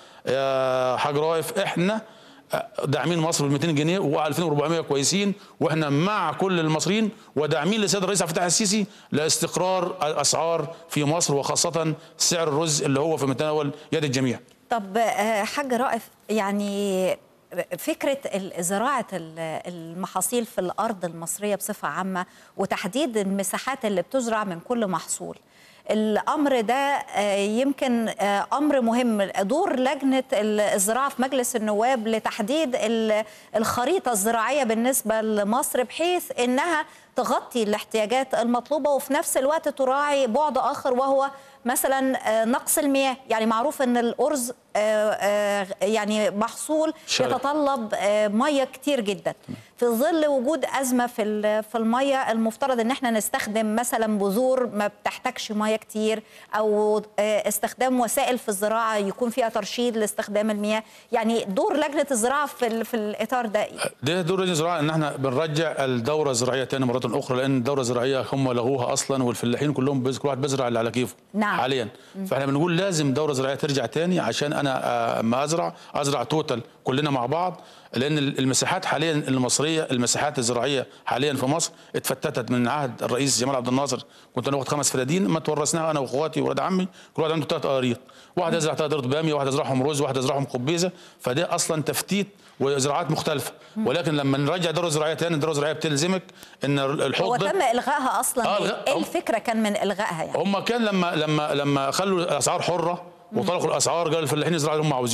يا حاج رائف احنا داعمين مصر ب 200 جنيه و2400 كويسين واحنا مع كل المصريين وداعمين للسيد الرئيس عبد الفتاح السيسي لاستقرار الاسعار في مصر وخاصه سعر الرز اللي هو في متناول يد الجميع. طب آه، حاج رائف يعني فكرة ال- زراعة ال- المحاصيل في الأرض المصرية بصفة عامة وتحديد المساحات اللي بتزرع من كل محصول الأمر ده آه، يمكن آه، أمر مهم دور لجنة ال- الزراعة في مجلس النواب لتحديد ال- الخريطة الزراعية بالنسبة لمصر بحيث إنها تغطي الاحتياجات المطلوبة وفي نفس الوقت تراعي بعد آخر وهو مثلا آه، نقص المياه يعني معروف ان الارز آه، آه، يعني محصول شرق. يتطلب آه، ميه كتير جدا في ظل وجود ازمه في ال- في الميه المفترض ان احنا نستخدم مثلا بذور ما بتحتاجش ميه كتير او آه، استخدام وسائل في الزراعه يكون فيها ترشيد لاستخدام المياه يعني دور لجنه الزراعه في ال- في الاطار ده إيه؟ ده دور لجنه الزراعه ان احنا بنرجع الدوره الزراعيه تاني مره اخرى لان الدوره الزراعيه هم لغوها اصلا والفلاحين كلهم بز- كل واحد بيزرع اللي على كيفه نعم. حاليا فاحنا بنقول لازم دوره زراعيه ترجع تاني عشان انا آه، اما ازرع ازرع توتال كلنا مع بعض لان المساحات حاليا المصريه المساحات الزراعيه حاليا في مصر اتفتتت من عهد الرئيس جمال عبد الناصر كنت انا واخد خمس فدادين ما تورثناها انا واخواتي وولاد عمي كل واحد عنده ثلاث قراريط واحد يزرع ثلاث قراريط باميه واحد يزرعهم رز واحد يزرعهم قبيزه فده اصلا تفتيت وزراعات مختلفه ولكن لما نرجع دوره زراعيه تاني الدوره الزراعيه بتلزمك ان هو الحوض ده تم الغائها اصلا آه، ليه؟ الغاء- ايه الفكره كان من الغائها يعني هم كان لما لما لما خلوا الاسعار حره وطلقوا الاسعار قالوا الفلاحين يزرعوا اللي هم عاوزينه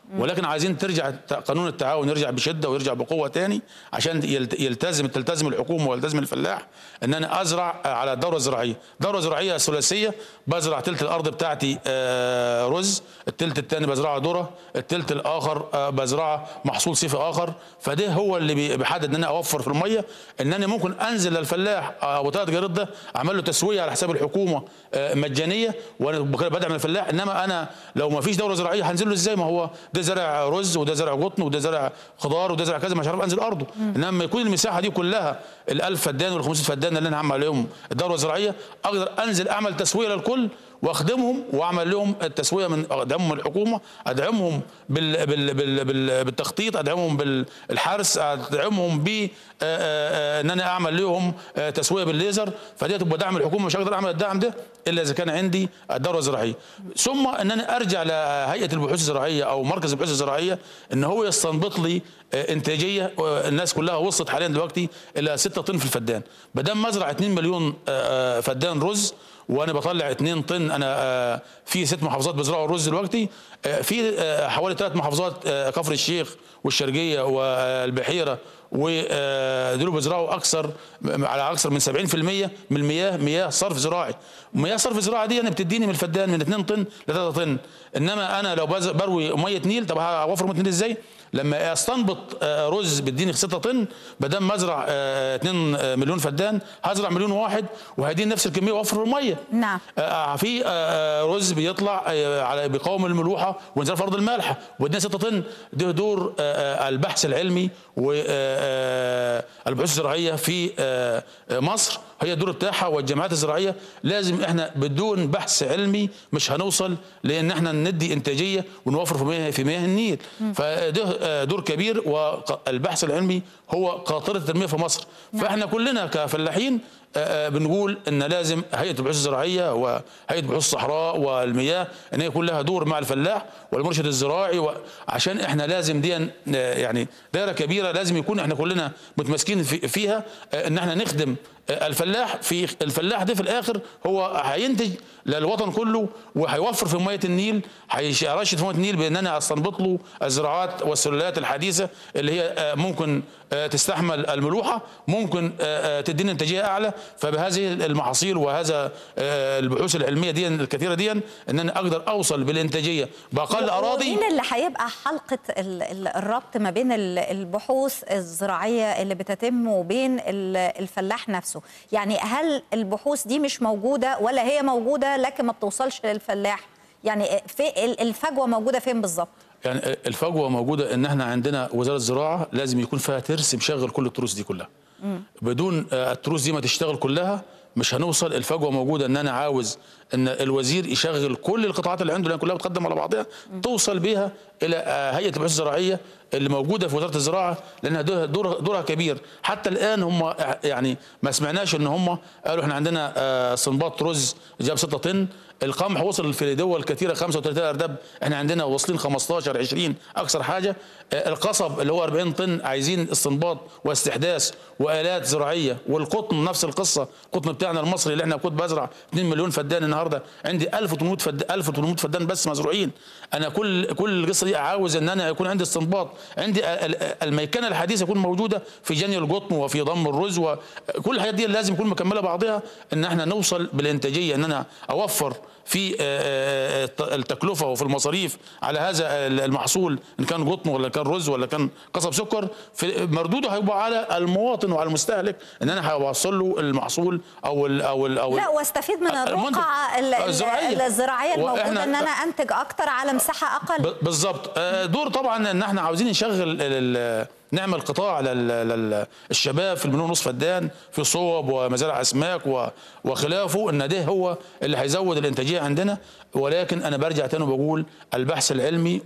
ولكن عايزين ترجع الت- قانون التعاون يرجع بشده ويرجع بقوه تاني عشان يلت- يلتزم تلتزم الحكومه ويلتزم الفلاح ان انا ازرع على دوره زراعيه، دوره زراعيه ثلاثيه بزرع تلت الارض بتاعتي آه، رز، التلت الثاني بزرعه ذره، التلت الاخر آه، بزرعه محصول صيفي اخر، فده هو اللي بي- بيحدد ان انا اوفر في الميه ان انا ممكن انزل للفلاح ابو ثلاث جريد ده اعمل له تسويه على حساب الحكومه آه، مجانيه وانا بكده بدعم الفلاح انما انا لو ما فيش دوره زراعيه هنزل له ازاي ما هو ده زرع رز وده زرع قطن وده زرع خضار وده زرع كذا مش هعرف انزل ارضه انما لما يكون المساحه دي كلها ال 1000 فدان وال 500 فدان اللي انا هعمل عليهم الدوره الزراعيه اقدر انزل اعمل تسويه للكل واخدمهم واعمل لهم التسويه من ادعمهم من الحكومه ادعمهم بال بال بال بال بالتخطيط ادعمهم بالحرس ادعمهم ب آه، آه، آه، ان انا اعمل لهم آه، تسويه بالليزر فدي تبقى دعم الحكومه مش هقدر اعمل الدعم ده الا اذا كان عندي الدوره الزراعيه ثم ان انا ارجع لهيئه البحوث الزراعيه او مركز البحوث الزراعيه ان هو يستنبط لي آه، انتاجيه آه، الناس كلها وصلت حاليا دلوقتي الى 6 طن في الفدان بدل ما ازرع 2 مليون آه، آه، فدان رز وانا بطلع 2 طن انا آه، في ست محافظات بزرعوا الرز دلوقتي آه، في آه، حوالي ثلاث محافظات آه، كفر الشيخ والشرقيه والبحيره ودول بيزرعوا اكثر على اكثر من 70% من المياه مياه صرف زراعي مياه صرف زراعي دي انا بتديني من الفدان من 2 طن ل 3 طن انما انا لو بز- بروي ميه نيل طب هوفر ميه نيل ازاي لما استنبط آه، رز بيديني 6 طن بدل ما ازرع 2 مليون فدان هزرع مليون واحد وهيديني نفس الكميه واوفر الميه نعم. آه، في آه، رز بيطلع آه، على بيقاوم الملوحه وينزل في ارض المالحه وادينا 6 طن ده دور آه، آه، البحث العلمي والبحوث الزراعيه في آه، آه، مصر هي الدور بتاعها والجامعات الزراعيه لازم احنا بدون بحث علمي مش هنوصل لان احنا ندي انتاجيه ونوفر في مياه في مياه النيل فده آه، دور كبير والبحث العلمي هو قاطره التنميه في مصر فاحنا كلنا كفلاحين آه، آه، بنقول ان لازم هيئه البحوث الزراعيه وهيئه بحوث الصحراء والمياه ان هي يكون لها دور مع الفلاح والمرشد الزراعي و- عشان احنا لازم دي آه، يعني دائره كبيره لازم يكون احنا كلنا متماسكين في- فيها آه، ان احنا نخدم آه، الفلاح في الفلاح ده في الاخر هو هينتج للوطن كله وهيوفر في ميه النيل هيرشد في ميه النيل بان انا استنبط له الزراعات والسلالات الحديثه اللي هي آه، ممكن آه، تستحمل الملوحه ممكن آه، آه، تدينا انتاجيه اعلى فبهذه المحاصيل وهذا آه، البحوث العلميه دي الكثيره دي ان انا اقدر اوصل بالانتاجيه باقل اراضي مين اللي هيبقى حلقة ال- ال- الربط ما بين ال- البحوث الزراعية اللي بتتم وبين ال- الفلاح نفسه يعني هل البحوث دي مش موجودة ولا هي موجودة لكن ما بتوصلش للفلاح يعني في ال- الفجوة موجودة فين بالظبط يعني الفجوه موجوده ان احنا عندنا وزاره الزراعه لازم يكون فيها ترس مشغل كل التروس دي كلها بدون آه، التروس دي ما تشتغل كلها مش هنوصل الفجوه موجوده ان انا عاوز ان الوزير يشغل كل القطاعات اللي عنده لان كلها بتقدم على بعضها توصل بيها الى آه، هيئه البحوث الزراعيه اللي موجوده في وزاره الزراعه لانها دور- دور- دورها كبير حتى الان هم يعني ما سمعناش ان هم قالوا احنا عندنا آه، صنباط رز جاب 6 طن القمح وصل في دول كثيره 35 ارداب احنا عندنا واصلين 15 20 اكثر حاجه آه، القصب اللي هو 40 طن عايزين استنباط واستحداث والات زراعيه والقطن نفس القصه القطن بتاعنا المصري اللي احنا كنت بزرع 2 مليون فدان النهارده عندي 1800 فدان 1800 فدان بس مزروعين انا كل كل القصه دي عاوز ان انا يكون عندي استنباط عندي ال- ال- الميكنه الحديثه تكون موجوده في جني القطن وفي ضم الرز وكل الحاجات دي لازم تكون مكمله بعضها ان احنا نوصل بالانتاجيه ان انا اوفر في آه، آه، الت- التكلفه وفي المصاريف على هذا المحصول ان كان قطن ولا كان رز ولا كان قصب سكر في مردوده هيبقى على المواطن وعلى المستهلك ان انا هوصل له المحصول او ال او ال او ال- لا واستفيد من المنتج. الرقعة ال- ال- الزراعية. الزراعية الموجودة وإحنا- ان انا انتج اكتر على مساحة اقل ب- بالظبط آه، دور طبعا ان احنا عاوزين نشغل ال- ال- نعمل قطاع للشباب في المليون ونصف فدان في صوب ومزارع اسماك و- وخلافه ان ده هو اللي هيزود الانتاجيه عندنا ولكن انا برجع تاني وبقول البحث العلمي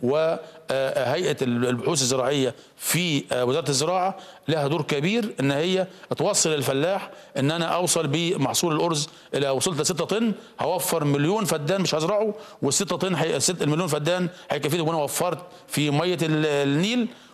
وهيئه البحوث الزراعيه في آه، وزاره الزراعه لها دور كبير ان هي توصل الفلاح ان انا اوصل بمحصول الارز الى وصلت ل 6 طن هوفر مليون فدان مش هزرعه وال 6 طن هي 6 المليون فدان هيكفيني وانا وفرت في ميه ال- النيل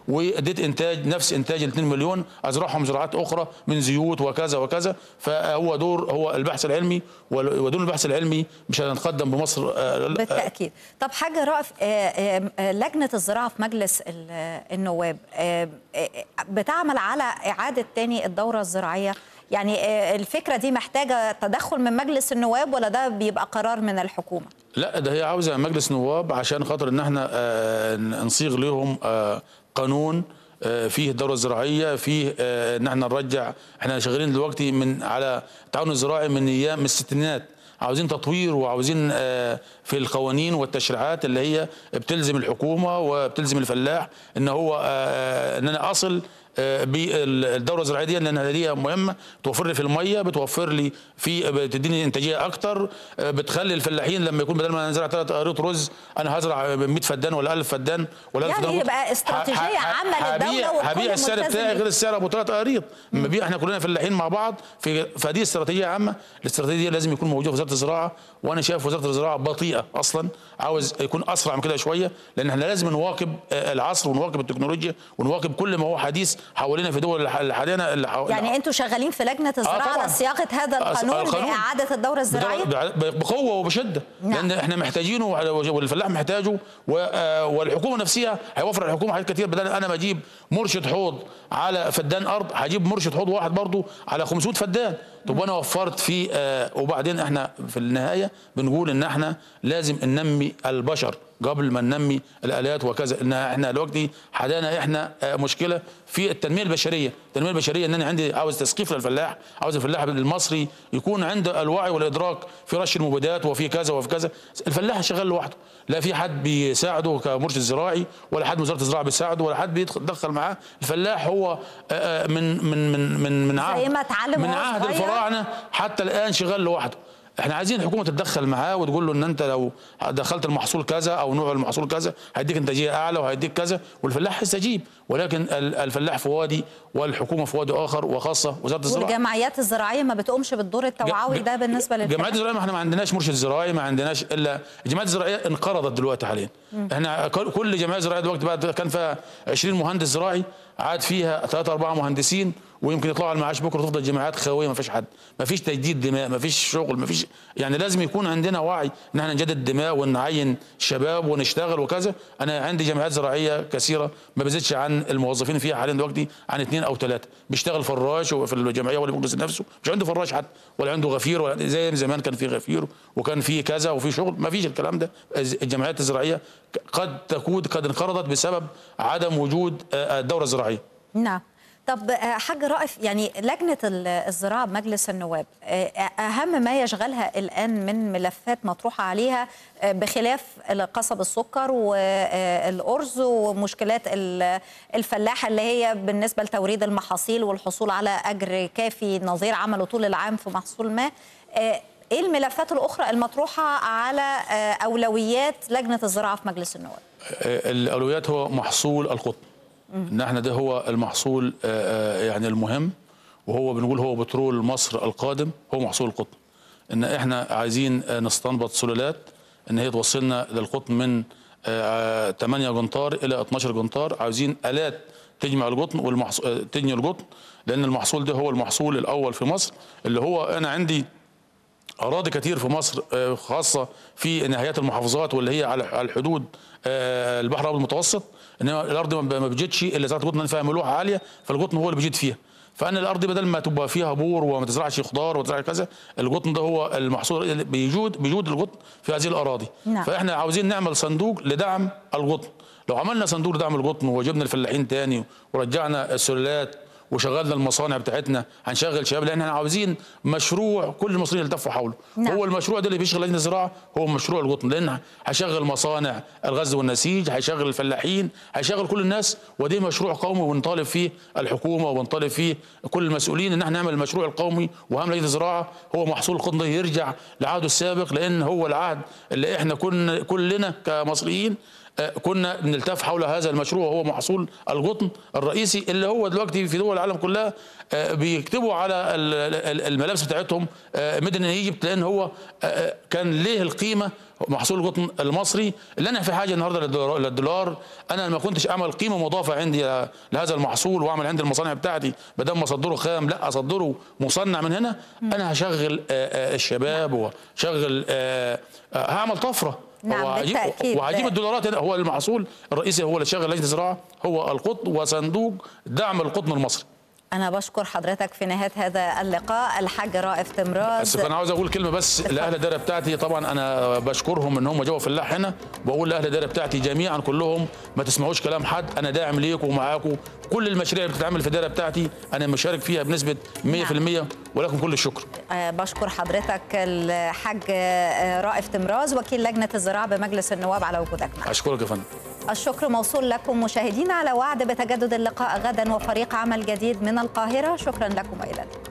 واديت انتاج نفس انتاج ال 2 مليون ازرعهم زراعات اخرى من زيوت وكذا وكذا فهو دور هو البحث العلمي وال- ودون البحث العلمي مش هنتقدم بمصر آه، بالتاكيد طب حاجه رأف آه، آه، آه، لجنه الزراعه في مجلس ال- آه، النواب آه، آه، بتعمل على اعاده تاني الدوره الزراعيه يعني آه، الفكره دي محتاجه تدخل من مجلس النواب ولا ده بيبقى قرار من الحكومه لا ده هي عاوزه مجلس نواب عشان خاطر ان احنا آه، نصيغ لهم آه، قانون آه، فيه الدوره الزراعيه فيه آه، ان احنا نرجع احنا شغالين دلوقتي من على التعاون الزراعي من ايام من الستينات عاوزين تطوير وعاوزين آه، في القوانين والتشريعات اللي هي بتلزم الحكومه وبتلزم الفلاح ان هو آه، ان انا اصل آه، بالدوره الزراعيه دي لان هي مهمه توفر لي في الميه بتوفر لي في بتديني انتاجيه اكتر آه، بتخلي الفلاحين لما يكون بدل ما انا ازرع ثلاث قارات رز انا هزرع 100 فدان ولا 1000 فدان ولا 1000 يعني فدان يبقى استراتيجية عامة هبيع- للدولة والكل هبيع السعر ملتزم بتاعي بيه. غير السعر ابو ثلاث قاريط لما بيع احنا كلنا فلاحين مع بعض في فدي استراتيجيه عامه الاستراتيجيه دي لازم يكون موجوده في وزاره الزراعه وانا شايف وزاره الزراعه بطيئه اصلا عاوز يكون اسرع من كده شويه لان احنا لازم نواكب آه، العصر ونواكب التكنولوجيا ونواكب كل ما هو حديث حوالينا في دول اللي حوالينا اللي حو- يعني انتوا شغالين في لجنه الزراعه طبعاً. على صياغه هذا أص- القانون, القانون. لاعاده الدوره الزراعيه بدر- بقوه وبشده نعم. لان احنا محتاجينه والفلاح محتاجه و- آه، والحكومه نفسها هيوفر الحكومه حاجات كتير بدل انا ما اجيب مرشد حوض على فدان ارض هجيب مرشد حوض واحد برضه على 500 فدان طب وانا وفرت في آه، وبعدين احنا في النهايه بنقول ان احنا لازم ننمي البشر قبل ما ننمي الالات وكذا ان احنا دلوقتي حدانا احنا آه، مشكله في التنميه البشريه، التنميه البشريه ان انا عندي عاوز تثقيف للفلاح، عاوز الفلاح المصري يكون عنده الوعي والادراك في رش المبيدات وفي كذا وفي كذا، الفلاح شغال لوحده، لا في حد بيساعده كمرشد زراعي ولا حد من وزاره الزراعه بيساعده ولا حد بيتدخل معاه، الفلاح هو آه، آه، من من من من من عهد زي ما اتعلم من وهو عهد صغير. الفراعنه حتى الان شغال لوحده احنا عايزين الحكومه تتدخل معاه وتقول له ان انت لو دخلت المحصول كذا او نوع المحصول كذا هيديك انتاجيه اعلى وهيديك كذا والفلاح يستجيب ولكن ال- الفلاح في وادي والحكومه في وادي اخر وخاصه وزاره الزراعه والجمعيات الزراعيه ما بتقومش بالدور التوعوي ده بالنسبه الجمعيات للفلاح الزراعيه ما احنا ما عندناش مرشد زراعي ما عندناش الا الجمعيات الزراعيه انقرضت دلوقتي حاليا احنا كل كل جمعيه زراعيه دلوقتي بعد كان فيها 20 مهندس زراعي عاد فيها ثلاثة أربعة مهندسين ويمكن يطلعوا على المعاش بكره تفضل الجامعات خاويه ما فيش حد ما فيش تجديد دماء ما فيش شغل ما فيش يعني لازم يكون عندنا وعي ان احنا نجدد دماء ونعين شباب ونشتغل وكذا انا عندي جامعات زراعيه كثيره ما بزيدش عن الموظفين فيها حاليا دلوقتي عن اثنين او ثلاثه بيشتغل فراش في الجمعيه ولا بيجلس نفسه مش عنده فراش حتى ولا عنده غفير ولا زي زمان كان في غفير وكان في كذا وفي شغل ما فيش الكلام ده الجمعيات الزراعيه قد تكون قد انقرضت بسبب عدم وجود آه، الدوره الزراعيه نعم طب آه، حاج رائف يعني لجنة ال- الزراعة بمجلس النواب آه، أهم ما يشغلها الآن من ملفات مطروحة عليها آه، بخلاف قصب السكر والأرز ومشكلات ال- الفلاح اللي هي بالنسبة لتوريد المحاصيل والحصول على أجر كافي نظير عمله طول العام في محصول ما آه، ايه الملفات الاخرى المطروحه على آه، اولويات لجنه الزراعه في مجلس النواب آه، الاولويات هو محصول القطن ان احنا ده هو المحصول آه، آه، يعني المهم وهو بنقول هو بترول مصر القادم هو محصول القطن ان احنا عايزين آه، نستنبط سلالات ان هي توصلنا للقطن من آه، 8 جنطار الى 12 جنطار عاوزين الات تجمع القطن والمحصول تجني القطن لان المحصول ده هو المحصول الاول في مصر اللي هو انا عندي اراضي كتير في مصر آه، خاصه في نهايات المحافظات واللي هي على على الحدود آه، البحر الابيض المتوسط انما الارض ما ما بتجدش الا زراعه القطن لأن فيها ملوحه عاليه فالقطن هو اللي بيجد فيها فانا الارض بدل ما تبقى فيها بور وما تزرعش خضار وتزرع كذا القطن ده هو المحصول اللي بيجود بيجود القطن في هذه الاراضي نعم. فاحنا عاوزين نعمل صندوق لدعم القطن لو عملنا صندوق لدعم القطن وجبنا الفلاحين تاني ورجعنا السلالات وشغلنا المصانع بتاعتنا هنشغل شباب لان احنا عاوزين مشروع كل المصريين يلتفوا حوله نعم. هو المشروع ده اللي بيشغل لجنه الزراعه هو مشروع القطن لان هيشغل مصانع الغزل والنسيج هيشغل الفلاحين هيشغل كل الناس ودي مشروع قومي ونطالب فيه الحكومه ونطالب فيه كل المسؤولين ان احنا نعمل المشروع القومي واهم لجنه الزراعه هو محصول القطن ده يرجع لعهده السابق لان هو العهد اللي احنا كنا كلنا كمصريين آه، كنا بنلتف حول هذا المشروع وهو محصول القطن الرئيسي اللي هو دلوقتي في دول العالم كلها آه، بيكتبوا على ال- ال- الملابس بتاعتهم ميدن ايجيبت لان هو آه، كان ليه القيمه محصول القطن المصري اللي انا في حاجه النهارده للدولار- للدولار انا ما كنتش اعمل قيمه مضافه عندي لهذا المحصول واعمل عندي المصانع بتاعتي بدل ما اصدره خام لا اصدره مصنع من هنا انا هشغل آه، آه، الشباب وشغل آه، آه، هعمل طفره نعم، وهجيب- بالتأكيد. وهجيب الدولارات هنا هو المحصول الرئيسي هو اللي شغل لجنه الزراعه هو القطن وصندوق دعم القطن المصري أنا بشكر حضرتك في نهاية هذا اللقاء الحاج رائف تمراز بس انا عاوز اقول كلمه بس لاهل الدايره بتاعتي طبعا انا بشكرهم ان هم جوا فلاح هنا وبقول لاهل الدايره بتاعتي جميعا كلهم ما تسمعوش كلام حد انا داعم ليكم ومعاكم كل المشاريع اللي بتتعمل في الدايره بتاعتي انا مشارك فيها بنسبه 100% ولكم كل الشكر آه، بشكر حضرتك الحاج آه، رائف تمراز وكيل لجنة الزراعة بمجلس النواب على وجودك معنا اشكرك يا فندم الشكر موصول لكم مشاهدينا على وعد بتجدد اللقاء غدا وفريق عمل جديد من القاهرة شكرا لكم وإلى اللقاء